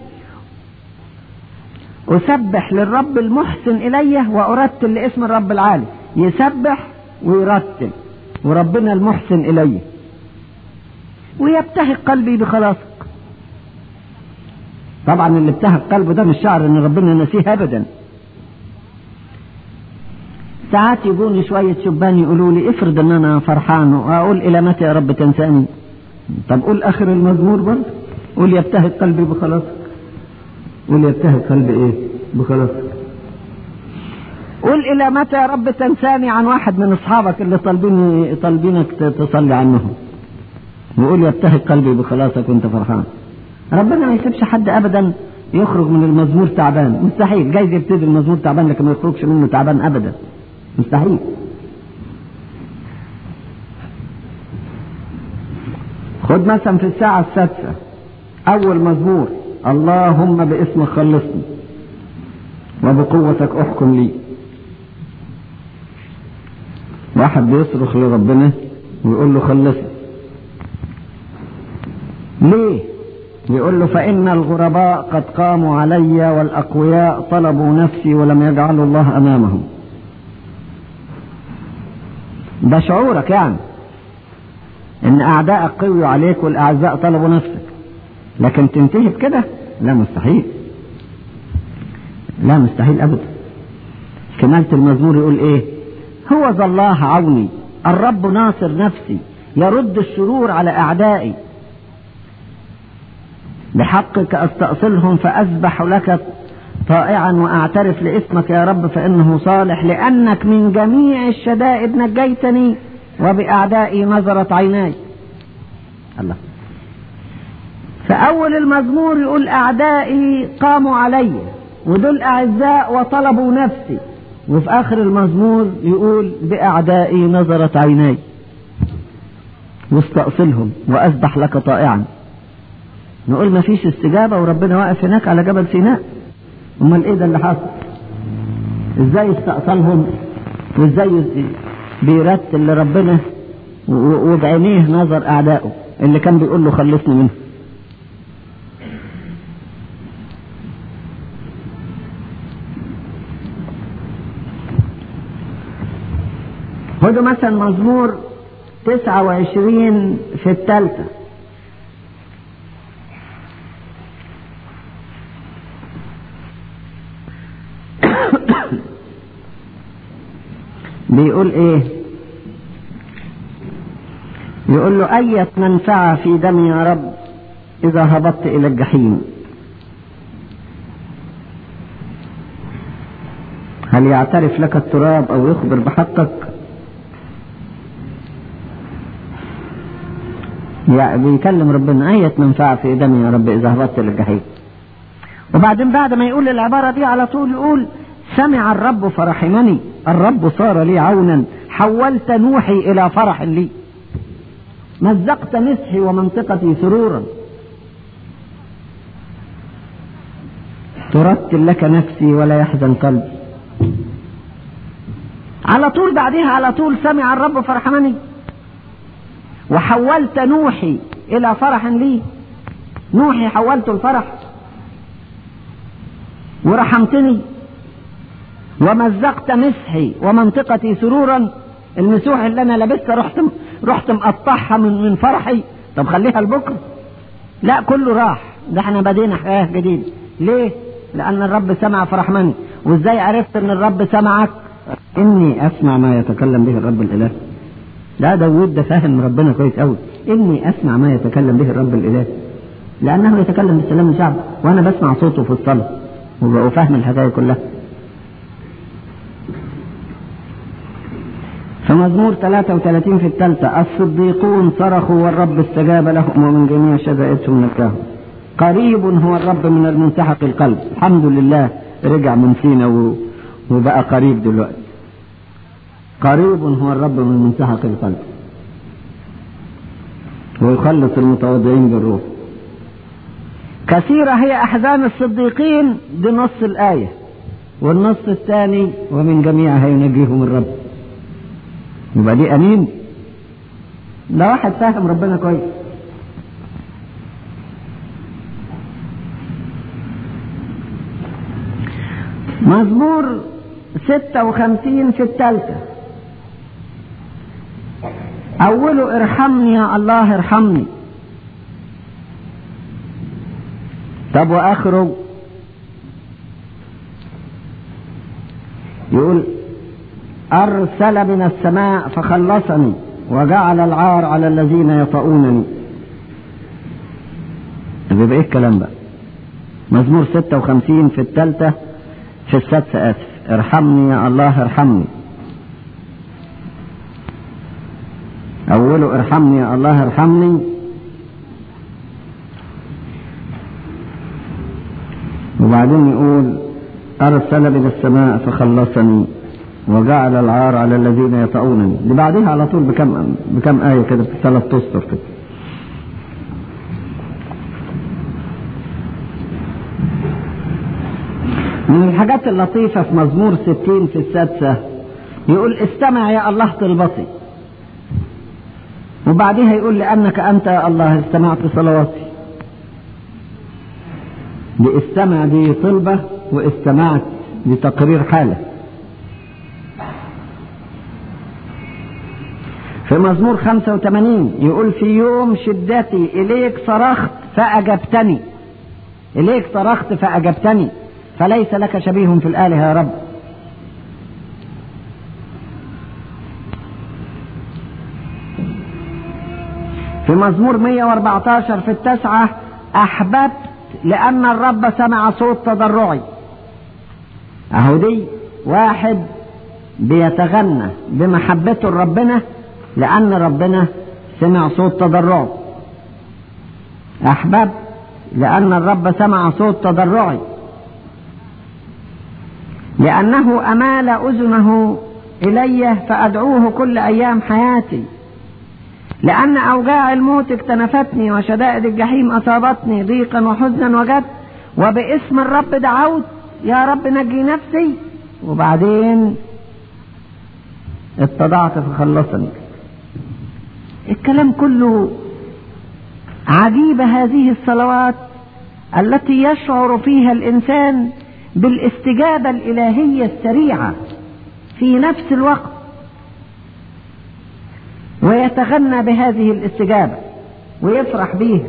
أسبح للرب المحسن إلي وأرتل لاسم الرب العالي يسبح ويرتل وربنا المحسن إلي ويبتهج قلبي بخلاصك طبعا اللي ابتهج قلبه ده مش شعر ان ربنا نسيه ابدا ساعات يجوني شوية شبان يقولوا لي افرض ان انا فرحان واقول الى متى يا رب تنساني طب قول اخر المزمور برضه قول يبتهج قلبي بخلاصك قول يبتهج قلبي ايه بخلاصك قول الى متى يا رب تنساني عن واحد من اصحابك اللي طالبين طالبينك تصلي عنهم وقول يبتهج قلبي بخلاصك وانت فرحان ربنا ما يسيبش حد ابدا يخرج من المزمور تعبان مستحيل جايز يبتدي المزمور تعبان لكن ما يخرجش منه تعبان ابدا مستحيل خد مثلا في الساعة السادسة أول مزمور اللهم باسمك خلصني وبقوتك احكم لي واحد بيصرخ لربنا ويقول له خلصني ليه يقول له فإن الغرباء قد قاموا علي والأقوياء طلبوا نفسي ولم يجعلوا الله أمامهم ده شعورك يعني ان اعدائك قويوا عليك والاعزاء طلبوا نفسك لكن تنتهي بكده لا مستحيل لا مستحيل ابدا كمالة المزمور يقول ايه هو ذا الله عوني الرب ناصر نفسي يرد الشرور على اعدائي بحقك استأصلهم فأسبح لك طائعا وأعترف لاسمك يا رب فإنه صالح لأنك من جميع الشدائد نجيتني وبأعدائي نظرت عيناي الله فأول المزمور يقول أعدائي قاموا علي ودول أعزاء وطلبوا نفسي وفي آخر المزمور يقول بأعدائي نظرت عيناي واستأصلهم وأسبح لك طائعا نقول ما فيش استجابة وربنا واقف هناك على جبل سيناء امال ايه ده اللي حصل ازاي استأصلهم وازاي بيرتل لربنا وبعينيه نظر اعدائه اللي كان بيقول له خلصني منه خدوا مثلا مزمور تسعة وعشرين في الثالثة بيقول ايه يقول له أية منفعة في دمي يا رب إذا هبطت إلى الجحيم هل يعترف لك التراب أو يخبر بحقك يعني بيكلم ربنا أية منفعة في دمي يا رب إذا هبطت إلى الجحيم وبعدين بعد ما يقول العبارة دي على طول يقول سمع الرب فرحمني الرب صار لي عونا حولت نوحي إلى فرح لي مزقت مسحي ومنطقتي سرورا ترتل لك نفسي ولا يحزن قلبي على طول بعدها على طول سمع الرب فرحمني وحولت نوحي إلى فرح لي نوحي حولته الفرح ورحمتني ومزقت مسحي ومنطقتي سرورا المسوح اللي انا لابسها رحت رحت مقطعها من من فرحي طب خليها لبكره لا كله راح ده احنا بدينا حياه جديده ليه لان الرب سمع فرحمني وازاي عرفت ان الرب سمعك اني اسمع ما يتكلم به الرب الاله لا داوود ده فاهم ربنا كويس قوي اني اسمع ما يتكلم به الرب الاله لانه يتكلم بالسلام لشعبه وانا بسمع صوته في الصلاه وفاهم الحكايه كلها فمزمور 33 في الثالثة الصديقون صرخوا والرب استجاب لهم ومن جميع شدائدهم نجاهم قريب هو الرب من المنسحق القلب الحمد لله رجع من سينا وبقى قريب دلوقتي قريب هو الرب من منسحق القلب ويخلص المتواضعين بالروح كثيرة هي أحزان الصديقين دي نص الآية والنص الثاني ومن جميعها ينجيهم الرب يبقى دي امين ده واحد فاهم ربنا كويس مزمور ستة وخمسين في الثالثة أوله ارحمني يا الله ارحمني طب وآخره يقول أرسل من السماء فخلصني وجعل العار على الذين يطؤونني بيبقى ايه الكلام بقى مزمور 56 في الثالثة في السادسة آسف ارحمني يا الله ارحمني أوله ارحمني يا الله ارحمني وبعدين يقول أرسل من السماء فخلصني وجعل العار على الذين يطؤونني اللي بعدها على طول بكم بكم آية كده في ثلاث أسطر كده من الحاجات اللطيفة في مزمور ستين في السادسة يقول استمع يا الله طلبتي وبعدها يقول لأنك أنت يا الله استمعت صلواتي لاستمع دي طلبة واستمعت لتقرير حالة في مزمور 85 يقول في يوم شدتي إليك صرخت فأجبتني إليك صرخت فأجبتني فليس لك شبيه في الآلهة يا رب في مزمور 114 في التسعة أحببت لأن الرب سمع صوت تضرعي أهو دي واحد بيتغنى بمحبته لربنا لأن ربنا سمع صوت تضرعه أحببت لأن الرب سمع صوت تضرعي لأنه أمال أذنه إلي فأدعوه كل أيام حياتي لأن أوجاع الموت اكتنفتني وشدائد الجحيم أصابتني ضيقا وحزنا وجد وباسم الرب دعوت يا رب نجي نفسي وبعدين اتضعت فخلصني الكلام كله عجيبة هذه الصلوات التي يشعر فيها الإنسان بالاستجابة الإلهية السريعة في نفس الوقت ويتغنى بهذه الاستجابة ويفرح بيها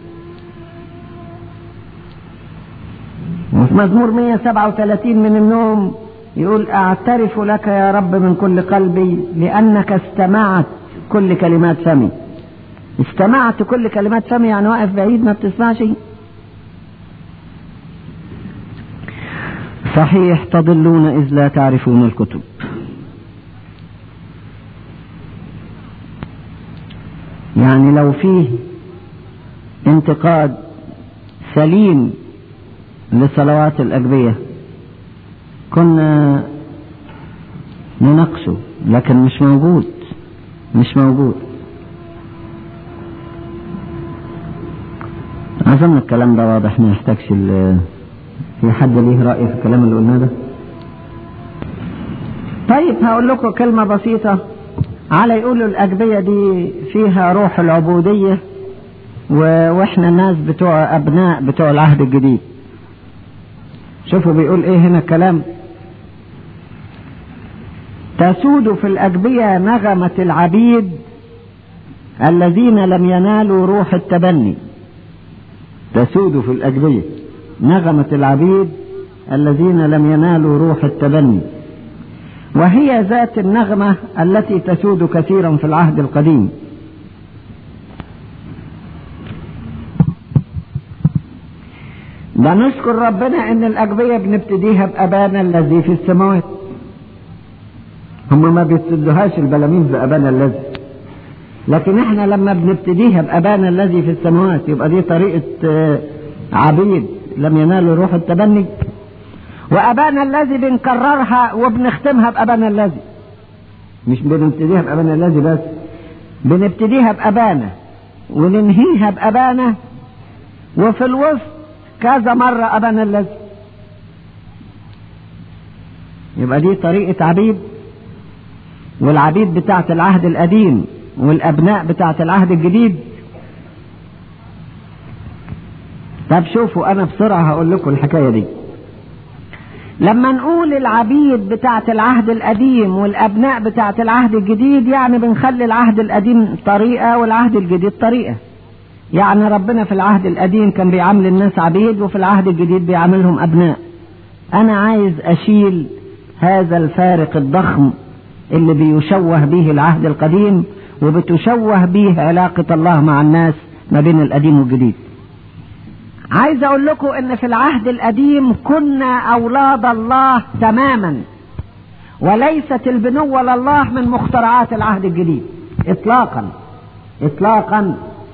وفي مزمور 137 من النوم يقول اعترف لك يا رب من كل قلبي لانك استمعت كل كلمات فمي استمعت كل كلمات فمي يعني واقف بعيد ما بتسمعش صحيح تضلون إذ لا تعرفون الكتب يعني لو فيه انتقاد سليم لصلوات الأجبية كنا نناقشه لكن مش موجود مش موجود أظن الكلام ده واضح ما يحتاجش في حد ليه رأي في الكلام اللي قلناه ده طيب هقول لكم كلمة بسيطة على يقولوا الأجبية دي فيها روح العبودية و... واحنا الناس بتوع أبناء بتوع العهد الجديد شوفوا بيقول ايه هنا الكلام تسود في الأجبية نغمة العبيد الذين لم ينالوا روح التبني تسود في الأجبية نغمة العبيد الذين لم ينالوا روح التبني وهي ذات النغمة التي تسود كثيرا في العهد القديم ده نشكر ربنا ان الاجبية بنبتديها بابانا الذي في السماوات هم ما بيبتدوهاش البلامين بابانا الذي لكن احنا لما بنبتديها بابانا الذي في السماوات يبقى دي طريقة عبيد لم ينالوا روح التبني وأبانا الذي بنكررها وبنختمها بأبانا الذي مش بنبتديها بأبانا الذي بس بنبتديها بأبانا وننهيها بأبانا وفي الوسط كذا مرة أبانا الذي يبقى دي طريقة عبيد والعبيد بتاعة العهد القديم والأبناء بتاعة العهد الجديد طب شوفوا أنا بسرعة هقول لكم الحكاية دي لما نقول العبيد بتاعة العهد القديم والأبناء بتاعة العهد الجديد يعني بنخلي العهد القديم طريقة والعهد الجديد طريقة يعني ربنا في العهد القديم كان بيعامل الناس عبيد وفي العهد الجديد بيعاملهم أبناء أنا عايز أشيل هذا الفارق الضخم اللي بيشوه به العهد القديم وبتشوه به علاقة الله مع الناس ما بين القديم والجديد عايز اقول لكم ان في العهد القديم كنا اولاد الله تماما وليست البنوة لله من مخترعات العهد الجديد اطلاقا اطلاقا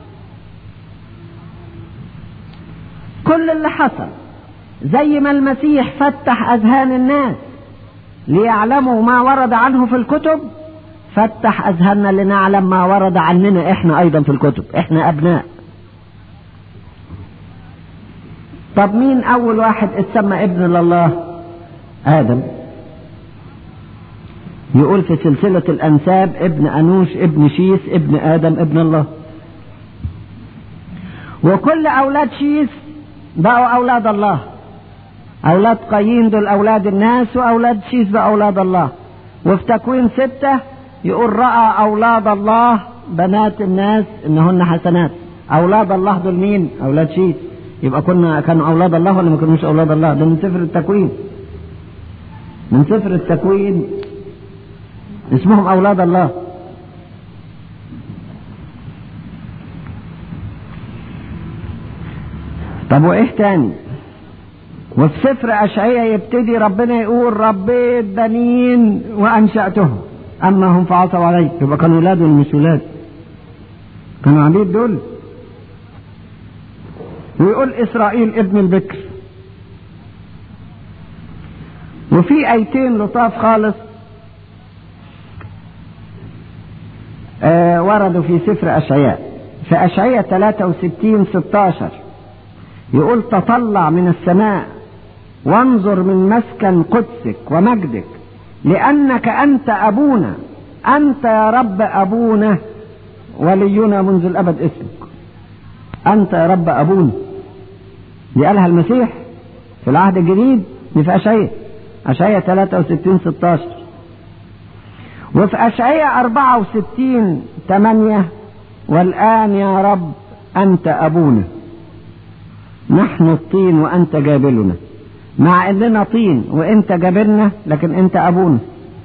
كل اللي حصل زي ما المسيح فتح اذهان الناس ليعلموا ما ورد عنه في الكتب فتح اذهاننا لنعلم ما ورد عننا احنا ايضا في الكتب احنا ابناء طب مين اول واحد اتسمى ابن لله ادم يقول في سلسلة الانساب ابن انوش ابن شيس ابن ادم ابن الله وكل اولاد شيس بقوا أولاد الله أولاد قايين دول أولاد الناس وأولاد شيس بقوا أولاد الله وفي تكوين ستة يقول رأى أولاد الله بنات الناس إنهن حسنات أولاد الله دول مين؟ أولاد شيس يبقى كنا كانوا أولاد الله ولا ما كانوش أولاد الله؟ ده من سفر التكوين من سفر التكوين اسمهم أولاد الله طب وإيه تاني؟ وفي سفر أشعية يبتدي ربنا يقول ربيت بنين وأنشأتهم أما هم فعصوا علي يبقى كانوا ولاد ولا مش ولاد؟ كانوا عبيد دول ويقول إسرائيل ابن البكر وفي ايتين لطاف خالص آه وردوا في سفر اشعياء في اشعياء 63 16 يقول تطلع من السماء وانظر من مسكن قدسك ومجدك لانك انت ابونا انت يا رب ابونا ولينا منذ الابد اسمك انت يا رب ابونا دي قالها المسيح في العهد الجديد دي في اشعياء أشعية 63 16 وفي أشعية 64 8 والآن يا رب أنت أبونا نحن الطين وأنت جابلنا مع إننا طين وأنت جابلنا لكن أنت أبونا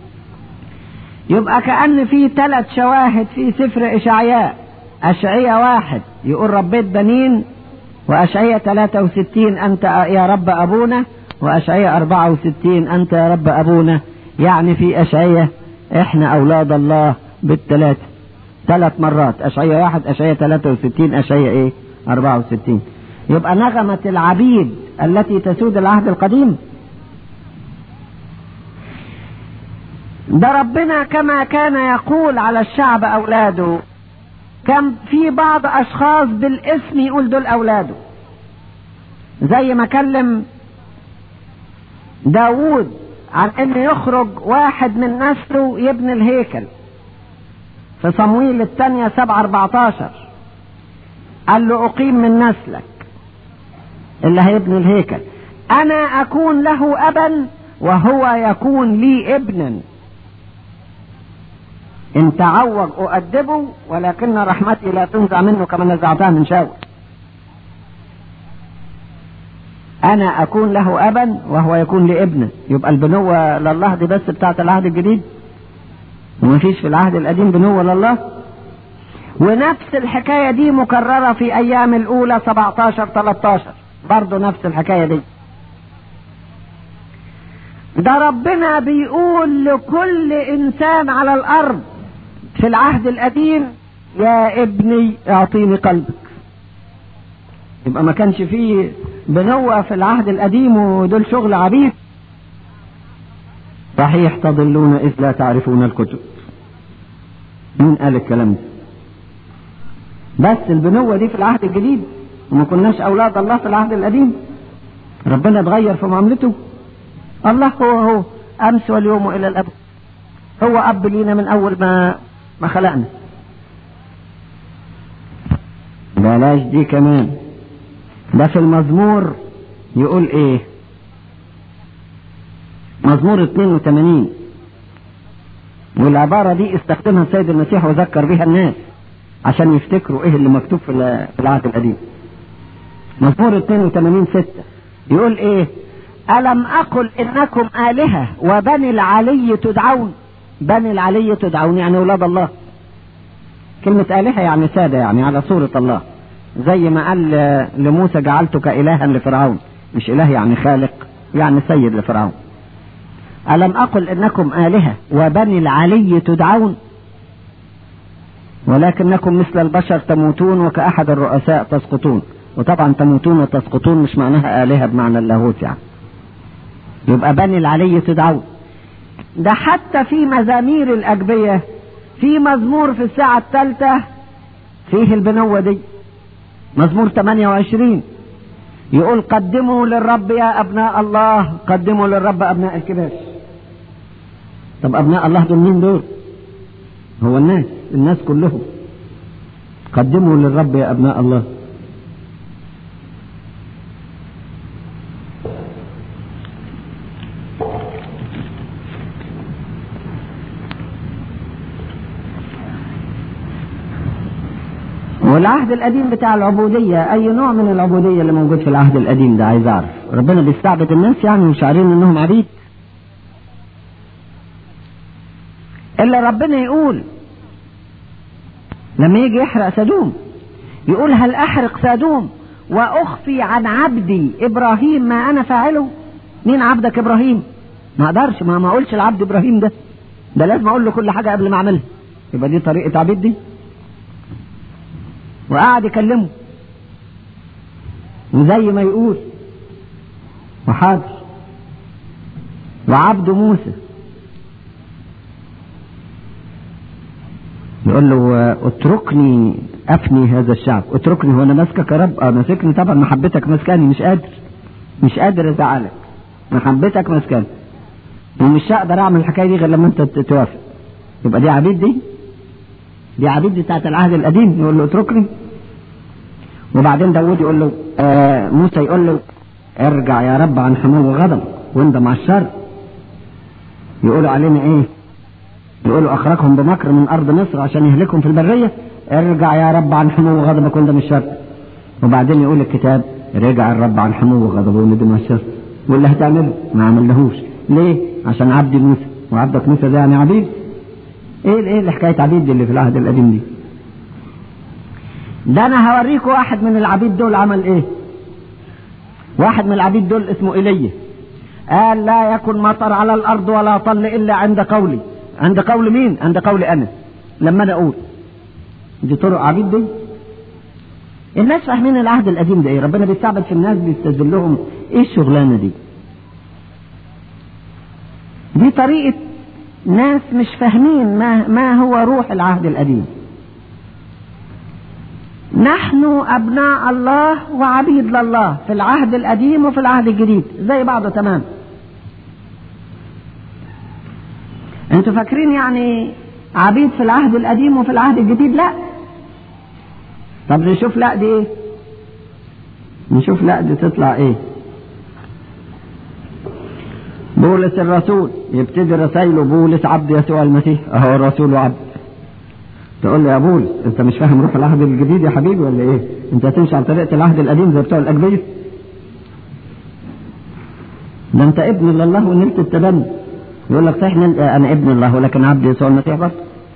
يبقى كأن في ثلاث شواهد في سفر إشعياء أشعية واحد يقول ربيت بنين وأشعية 63 أنت يا رب أبونا وأشعية 64 أنت يا رب أبونا يعني في أشعية إحنا أولاد الله بالثلاثة ثلاث مرات أشعية واحد أشعية 63 أشعية إيه 64 يبقى نغمة العبيد التي تسود العهد القديم ده ربنا كما كان يقول على الشعب أولاده كان في بعض أشخاص بالاسم يقول دول أولاده زي ما كلم داوود عن ان يخرج واحد من نسله يبني الهيكل في صمويل الثانية سبعة اربعتاشر قال له اقيم من نسلك اللي هيبني الهيكل انا اكون له ابا وهو يكون لي ابنا ان تعوج اؤدبه ولكن رحمتي لا تنزع منه كما نزعتها من شاول انا اكون له ابا وهو يكون لي ابنا يبقى البنوة لله دي بس بتاعت العهد الجديد ومفيش في العهد القديم بنوة لله ونفس الحكاية دي مكررة في ايام الاولى 17 13 برضه نفس الحكاية دي ده ربنا بيقول لكل انسان على الارض في العهد القديم يا ابني اعطيني قلبك يبقى ما كانش فيه بنوة في العهد القديم ودول شغل عبيد صحيح تضلون إذ لا تعرفون الكتب مين قال الكلام ده بس البنوة دي في العهد الجديد وما كناش أولاد الله في العهد القديم ربنا اتغير في معاملته الله هو هو أمس واليوم وإلى الأبد هو أب لينا من أول ما ما خلقنا بلاش دي كمان ده في المزمور يقول ايه مزمور 82 والعبارة دي استخدمها السيد المسيح وذكر بها الناس عشان يفتكروا ايه اللي مكتوب في العهد القديم مزمور 82 6 يقول ايه ألم أقل إنكم آلهة وبني العلي تدعون بني العلي تدعون يعني أولاد الله كلمة آلهة يعني سادة يعني على صورة الله زي ما قال لموسى جعلتك إلها لفرعون مش إله يعني خالق يعني سيد لفرعون ألم أقل إنكم آلهة وبني العلي تدعون ولكنكم مثل البشر تموتون وكأحد الرؤساء تسقطون وطبعا تموتون وتسقطون مش معناها آلهة بمعنى اللاهوت يعني يبقى بني العلي تدعون ده حتى في مزامير الأجبية في مزمور في الساعة الثالثة فيه البنوة دي مزمور 28 يقول قدموا للرب يا أبناء الله قدموا للرب أبناء الكباش طب أبناء الله دول مين دول هو الناس الناس كلهم قدموا للرب يا أبناء الله والعهد القديم بتاع العبودية أي نوع من العبودية اللي موجود في العهد القديم ده عايز أعرف ربنا بيستعبد الناس يعني مش عارفين إنهم عبيد إلا ربنا يقول لما يجي يحرق سدوم يقول هل أحرق سدوم وأخفي عن عبدي إبراهيم ما أنا فاعله مين عبدك إبراهيم ما أقدرش ما ما أقولش العبد إبراهيم ده ده لازم أقول له كل حاجة قبل ما أعملها يبقى دي طريقة عبيد دي وقعد يكلمه وزي ما يقول وحاضر وعبد موسى يقول له اتركني افني هذا الشعب اتركني هو انا ماسكك يا رب اه ماسكني طبعا محبتك ماسكاني مش قادر مش قادر ازعلك محبتك ماسكاني ومش هقدر اعمل الحكايه دي غير لما انت توافق يبقى دي عبيد دي دي عبيد دي بتاعت العهد القديم يقول له اتركني وبعدين داود يقول له آه موسى يقول له ارجع يا رب عن حمو غضب واندم على الشر يقولوا علينا ايه يقولوا اخرجهم بمكر من ارض مصر عشان يهلكهم في البريه ارجع يا رب عن حمو غضبك واندم الشر وبعدين يقول الكتاب رجع الرب عن حمو غضبه وندم على الشر واللي هتعمله ما عملهوش ليه عشان عبدي موسى وعبدك موسى ده يعني عبيد ايه ايه الحكايه عبيد دي اللي في العهد القديم دي ده انا هوريكم واحد من العبيد دول عمل ايه واحد من العبيد دول اسمه ايليا قال لا يكن مطر على الارض ولا طل الا عند قولي عند قول مين عند قول انا لما انا اقول دي طرق عبيد دي الناس فاهمين العهد القديم ده ايه ربنا بيستعبد في الناس بيستذلهم ايه الشغلانه دي دي طريقه ناس مش فاهمين ما ما هو روح العهد القديم نحن أبناء الله وعبيد لله في العهد القديم وفي العهد الجديد زي بعض تمام انتوا فاكرين يعني عبيد في العهد القديم وفي العهد الجديد لا طب نشوف لا دي ايه نشوف لا دي تطلع ايه بولس الرسول يبتدي رسائله بولس عبد يسوع المسيح اهو الرسول وعبد تقول له يا بولس انت مش فاهم روح العهد الجديد يا حبيبي ولا ايه انت هتمشي على طريقه العهد القديم زي بتوع الاجبيه ده انت ابن لله ونلت التبني يقول لك صحيح انا ابن الله ولكن عبد يسوع المسيح برضه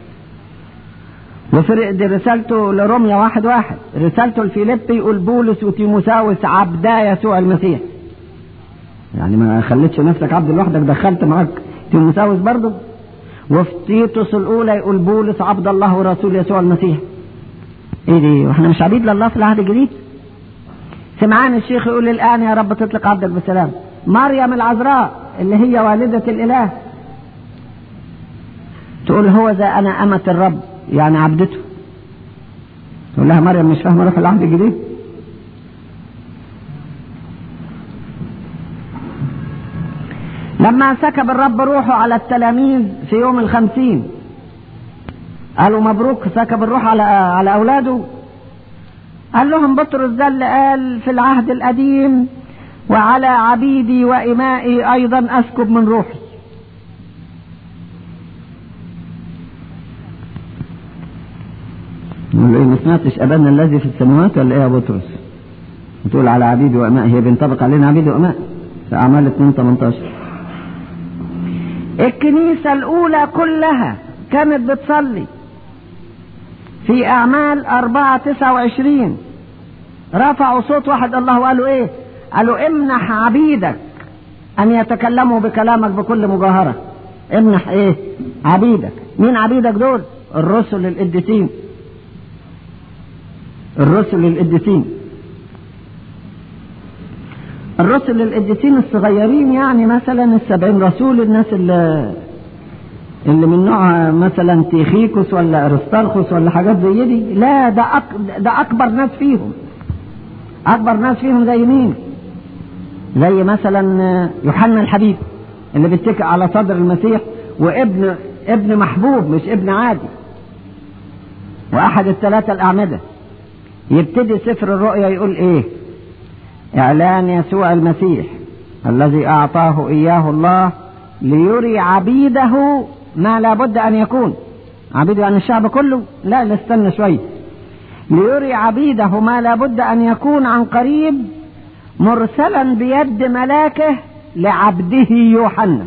وفرق دي رسالته لروميا واحد واحد رسالته لفيليبي يقول بولس وتيموساوس عبدا يسوع المسيح يعني ما خليتش نفسك عبد لوحدك دخلت معاك تيموساوس برضه وفي تيتوس الاولى يقول بولس عبد الله ورسول يسوع المسيح ايه دي واحنا مش عبيد لله في العهد الجديد سمعان الشيخ يقول الان يا رب تطلق عبدك بالسلام مريم العذراء اللي هي والدة الاله تقول هو ذا انا امة الرب يعني عبدته تقول لها مريم مش فاهمه روح العهد الجديد لما سكب الرب روحه على التلاميذ في يوم الخمسين قالوا مبروك سكب الروح على على اولاده قال لهم بطرس ده اللي قال في العهد القديم وعلى عبيدي وإمائي أيضا أسكب من روحي يقول ايه ما سمعتش ابانا الذي في السماوات ولا ايه يا بطرس بتقول على عبيدي وامائي هي بينطبق علينا عبيدي واماء في اعمال 2 18 الكنيسة الأولى كلها كانت بتصلي في أعمال أربعة تسعة وعشرين رفعوا صوت واحد الله وقالوا إيه قالوا امنح عبيدك أن يتكلموا بكلامك بكل مجاهرة امنح إيه عبيدك مين عبيدك دول الرسل القديسين الرسل القديسين الرسل القديسين الصغيرين يعني مثلا السبعين رسول الناس اللي اللي من نوع مثلا تيخيكوس ولا ارسطرخوس ولا حاجات زي دي لا ده أك... ده اكبر ناس فيهم اكبر ناس فيهم زي مين زي مثلا يوحنا الحبيب اللي بيتكئ على صدر المسيح وابن ابن محبوب مش ابن عادي واحد الثلاثه الاعمده يبتدي سفر الرؤيا يقول ايه اعلان يسوع المسيح الذي اعطاه اياه الله ليري عبيده ما لابد ان يكون عبيده يعني الشعب كله لا نستنى شويه ليري عبيده ما لابد أن يكون عن قريب مرسلا بيد ملاكه لعبده يوحنا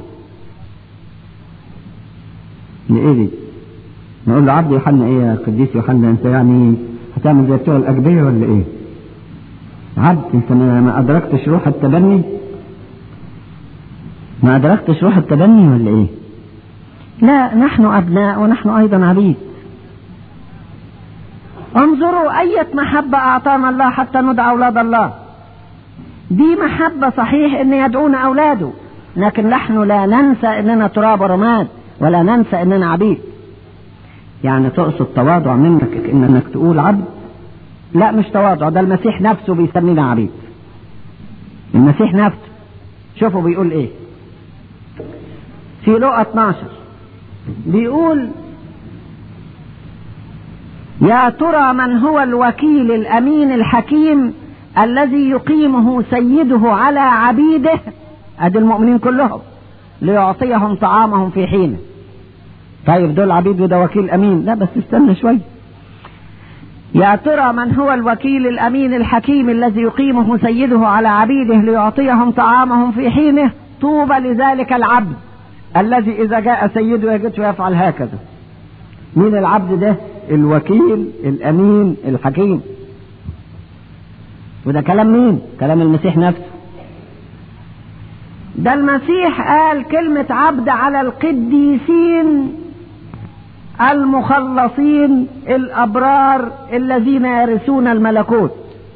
لإيه دي؟ نقول له عبد يوحنا إيه يا قديس يوحنا أنت يعني هتعمل زي بتوع الأجبية ولا إيه؟ عبد أنت ما أدركتش روح التبني؟ ما أدركتش روح التبني ولا إيه؟ لا نحن أبناء ونحن أيضا عبيد انظروا أية محبة أعطانا الله حتى ندعى أولاد الله دي محبة صحيح أن يدعون أولاده لكن نحن لا ننسى أننا تراب ورماد ولا ننسى أننا عبيد يعني تقصد تواضع منك إنك تقول عبد لا مش تواضع ده المسيح نفسه بيسمينا عبيد المسيح نفسه شوفوا بيقول ايه في لقى 12 بيقول يا ترى من هو الوكيل الامين الحكيم الذي يقيمه سيده على عبيده ادي المؤمنين كلهم ليعطيهم طعامهم في حينه طيب دول عبيد وده وكيل امين لا بس استنى شويه يا ترى من هو الوكيل الامين الحكيم الذي يقيمه سيده على عبيده ليعطيهم طعامهم في حينه طوبى لذلك العبد الذي اذا جاء سيده يجده يفعل هكذا مين العبد ده الوكيل الامين الحكيم وده كلام مين كلام المسيح نفسه ده المسيح قال كلمة عبد على القديسين المخلصين الأبرار الذين يرثون الملكوت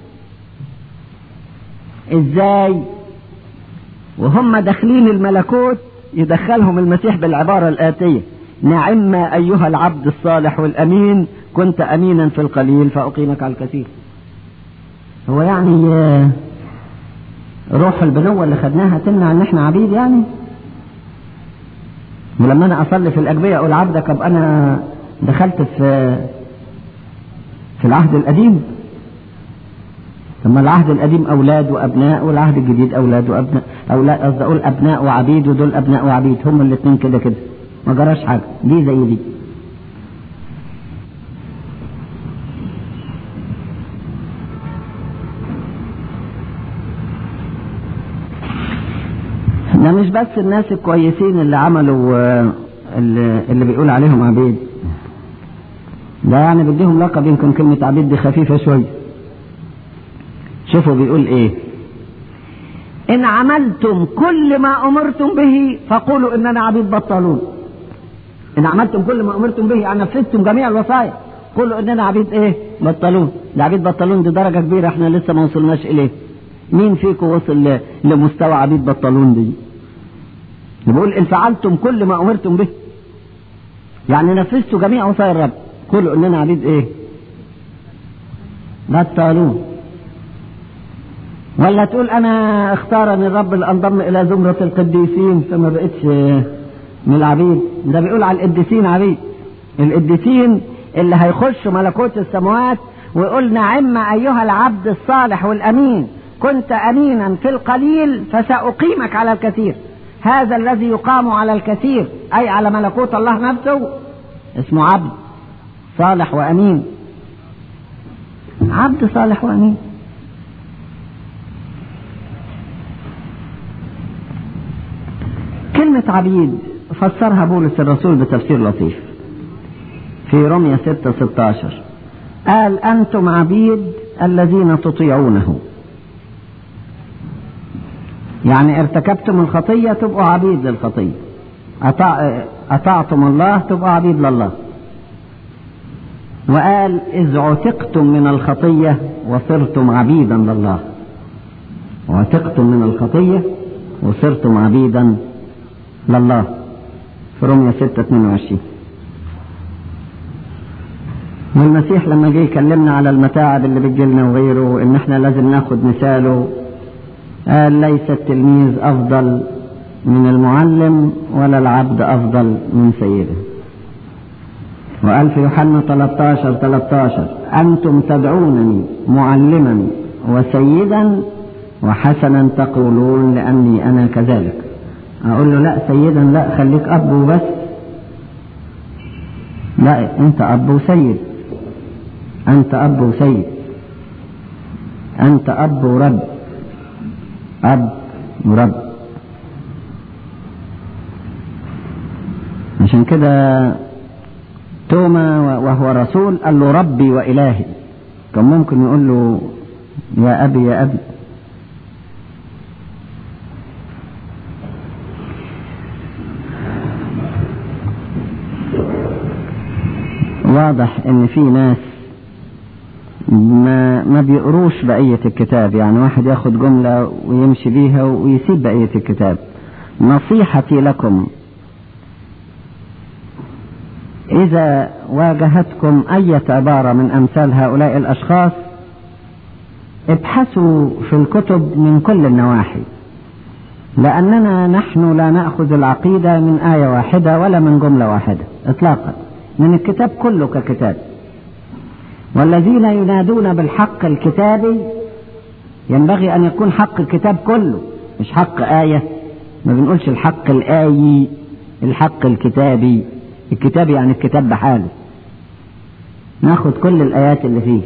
ازاي وهم داخلين الملكوت يدخلهم المسيح بالعبارة الآتية نعم أيها العبد الصالح والأمين كنت أمينا في القليل فأقيمك على الكثير هو يعني روح البنوة اللي خدناها تمنع ان احنا عبيد يعني ولما انا اصلي في الاجبية اقول عبدك ابقى انا دخلت في في العهد القديم ثم العهد القديم اولاد وابناء والعهد الجديد اولاد وابناء اولاد قصدي اقول ابناء وعبيد ودول ابناء وعبيد هم الاثنين كده كده ما جراش حاجه دي زي دي ده مش بس الناس الكويسين اللي عملوا اللي, اللي بيقول عليهم عبيد ده يعني بديهم لقب يمكن كلمة عبيد دي خفيفة شوية شوفوا بيقول ايه ان عملتم كل ما امرتم به فقولوا اننا عبيد بطلون ان عملتم كل ما امرتم به يعني نفذتم جميع الوصايا قولوا اننا عبيد ايه بطلون ده عبيد بطلون دي درجة كبيرة احنا لسه ما وصلناش اليه مين فيكم وصل لمستوى عبيد بطلون دي بيقول ان فعلتم كل ما امرتم به يعني نفذتوا جميع وصايا الرب قولوا اننا عبيد ايه بطلون ولا تقول انا اختارني الرب لانضم الى زمرة القديسين فما بقتش من العبيد ده بيقول على القديسين عبيد القديسين اللي هيخشوا ملكوت السماوات ويقول نعم ايها العبد الصالح والامين كنت امينا في القليل فساقيمك على الكثير هذا الذي يقام على الكثير اي على ملكوت الله نفسه اسمه عبد صالح وامين عبد صالح وامين كلمة عبيد فسرها بولس الرسول بتفسير لطيف في رمية 6 16 قال أنتم عبيد الذين تطيعونه يعني ارتكبتم الخطية تبقوا عبيد للخطية أطاع أطعتم الله تبقوا عبيد لله وقال إذ عتقتم من الخطية وصرتم عبيدا لله عتقتم من الخطية وصرتم عبيدا لله في رمية 6 22 والمسيح لما جه يكلمنا على المتاعب اللي بتجيلنا وغيره وان احنا لازم ناخد مثاله قال ليس التلميذ افضل من المعلم ولا العبد افضل من سيده وقال في يوحنا 13 13 انتم تدعونني معلما وسيدا وحسنا تقولون لاني انا كذلك اقول له لا سيدا لا خليك اب وبس لا انت اب وسيد أنت أب وسيد أنت أب ورب أب ورب عشان كده توما وهو رسول قال له ربي وإلهي كان ممكن يقول له يا أبي يا أبي واضح ان في ناس ما ما بيقروش بقية الكتاب يعني واحد ياخد جملة ويمشي بيها ويسيب بقية الكتاب نصيحتي لكم إذا واجهتكم أي عبارة من أمثال هؤلاء الأشخاص ابحثوا في الكتب من كل النواحي لأننا نحن لا نأخذ العقيدة من آية واحدة ولا من جملة واحدة إطلاقا من الكتاب كله ككتاب والذين ينادون بالحق الكتابي ينبغي أن يكون حق الكتاب كله مش حق آية ما بنقولش الحق الآيي الحق الكتابي الكتاب يعني الكتاب بحاله ناخد كل الآيات اللي فيه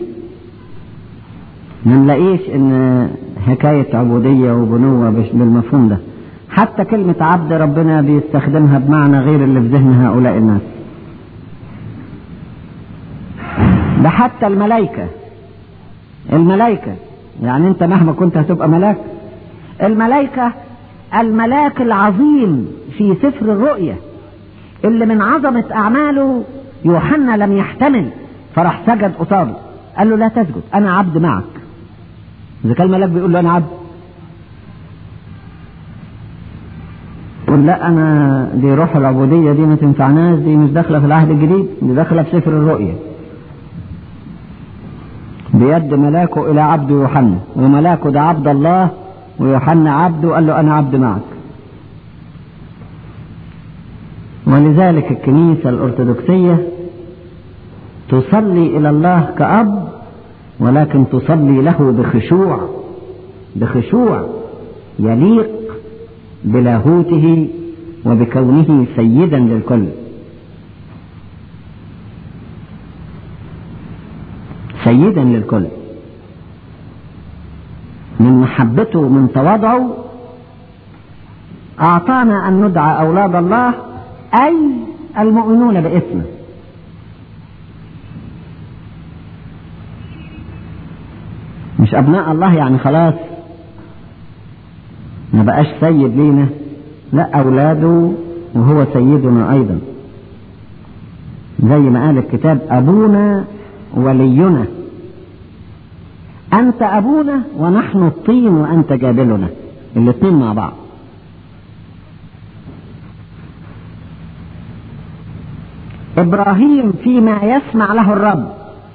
ما نلاقيش ان حكاية عبودية وبنوة بالمفهوم ده حتى كلمة عبد ربنا بيستخدمها بمعنى غير اللي في ذهن هؤلاء الناس ده حتى الملائكة الملائكة يعني انت مهما كنت هتبقى ملاك الملائكة الملاك العظيم في سفر الرؤية اللي من عظمة أعماله يوحنا لم يحتمل فراح سجد قصاده قال له لا تسجد أنا عبد معك إذا كان الملاك بيقول له أنا عبد يقول لا أنا دي روح العبودية دي ما تنفعناش دي مش داخلة في العهد الجديد دي داخلة في سفر الرؤية بيد ملاكه إلى عبد يوحنا وملاكه ده عبد الله ويوحنا عبده قال له أنا عبد معك ولذلك الكنيسة الأرثوذكسية تصلي إلى الله كأب ولكن تصلي له بخشوع بخشوع يليق بلاهوته وبكونه سيدا للكل سيدا للكل من محبته ومن تواضعه أعطانا أن ندعى أولاد الله أي المؤمنون باسمه مش أبناء الله يعني خلاص ما بقاش سيد لينا لا أولاده وهو سيدنا أيضا زي ما قال الكتاب أبونا ولينا أنت أبونا ونحن الطين وأنت جابلنا الاثنين مع بعض إبراهيم فيما يسمع له الرب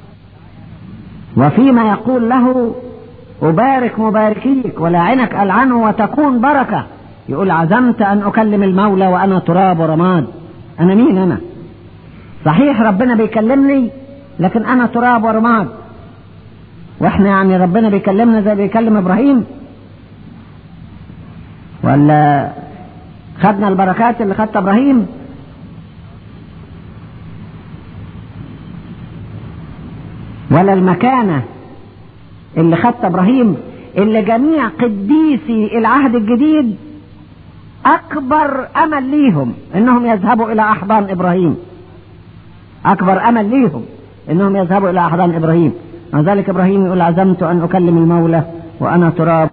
وفيما يقول له أبارك مباركيك ولعنك ألعنه وتكون بركة يقول عزمت أن أكلم المولى وأنا تراب ورماد أنا مين أنا صحيح ربنا بيكلمني لكن أنا تراب ورماد وإحنا يعني ربنا بيكلمنا زي بيكلم إبراهيم ولا خدنا البركات اللي خدت إبراهيم ولا المكانة اللي خدت ابراهيم اللي جميع قديسي العهد الجديد اكبر امل ليهم انهم يذهبوا الى احضان ابراهيم اكبر امل ليهم انهم يذهبوا الى احضان ابراهيم ذلك ابراهيم يقول عزمت ان اكلم المولى وانا تراب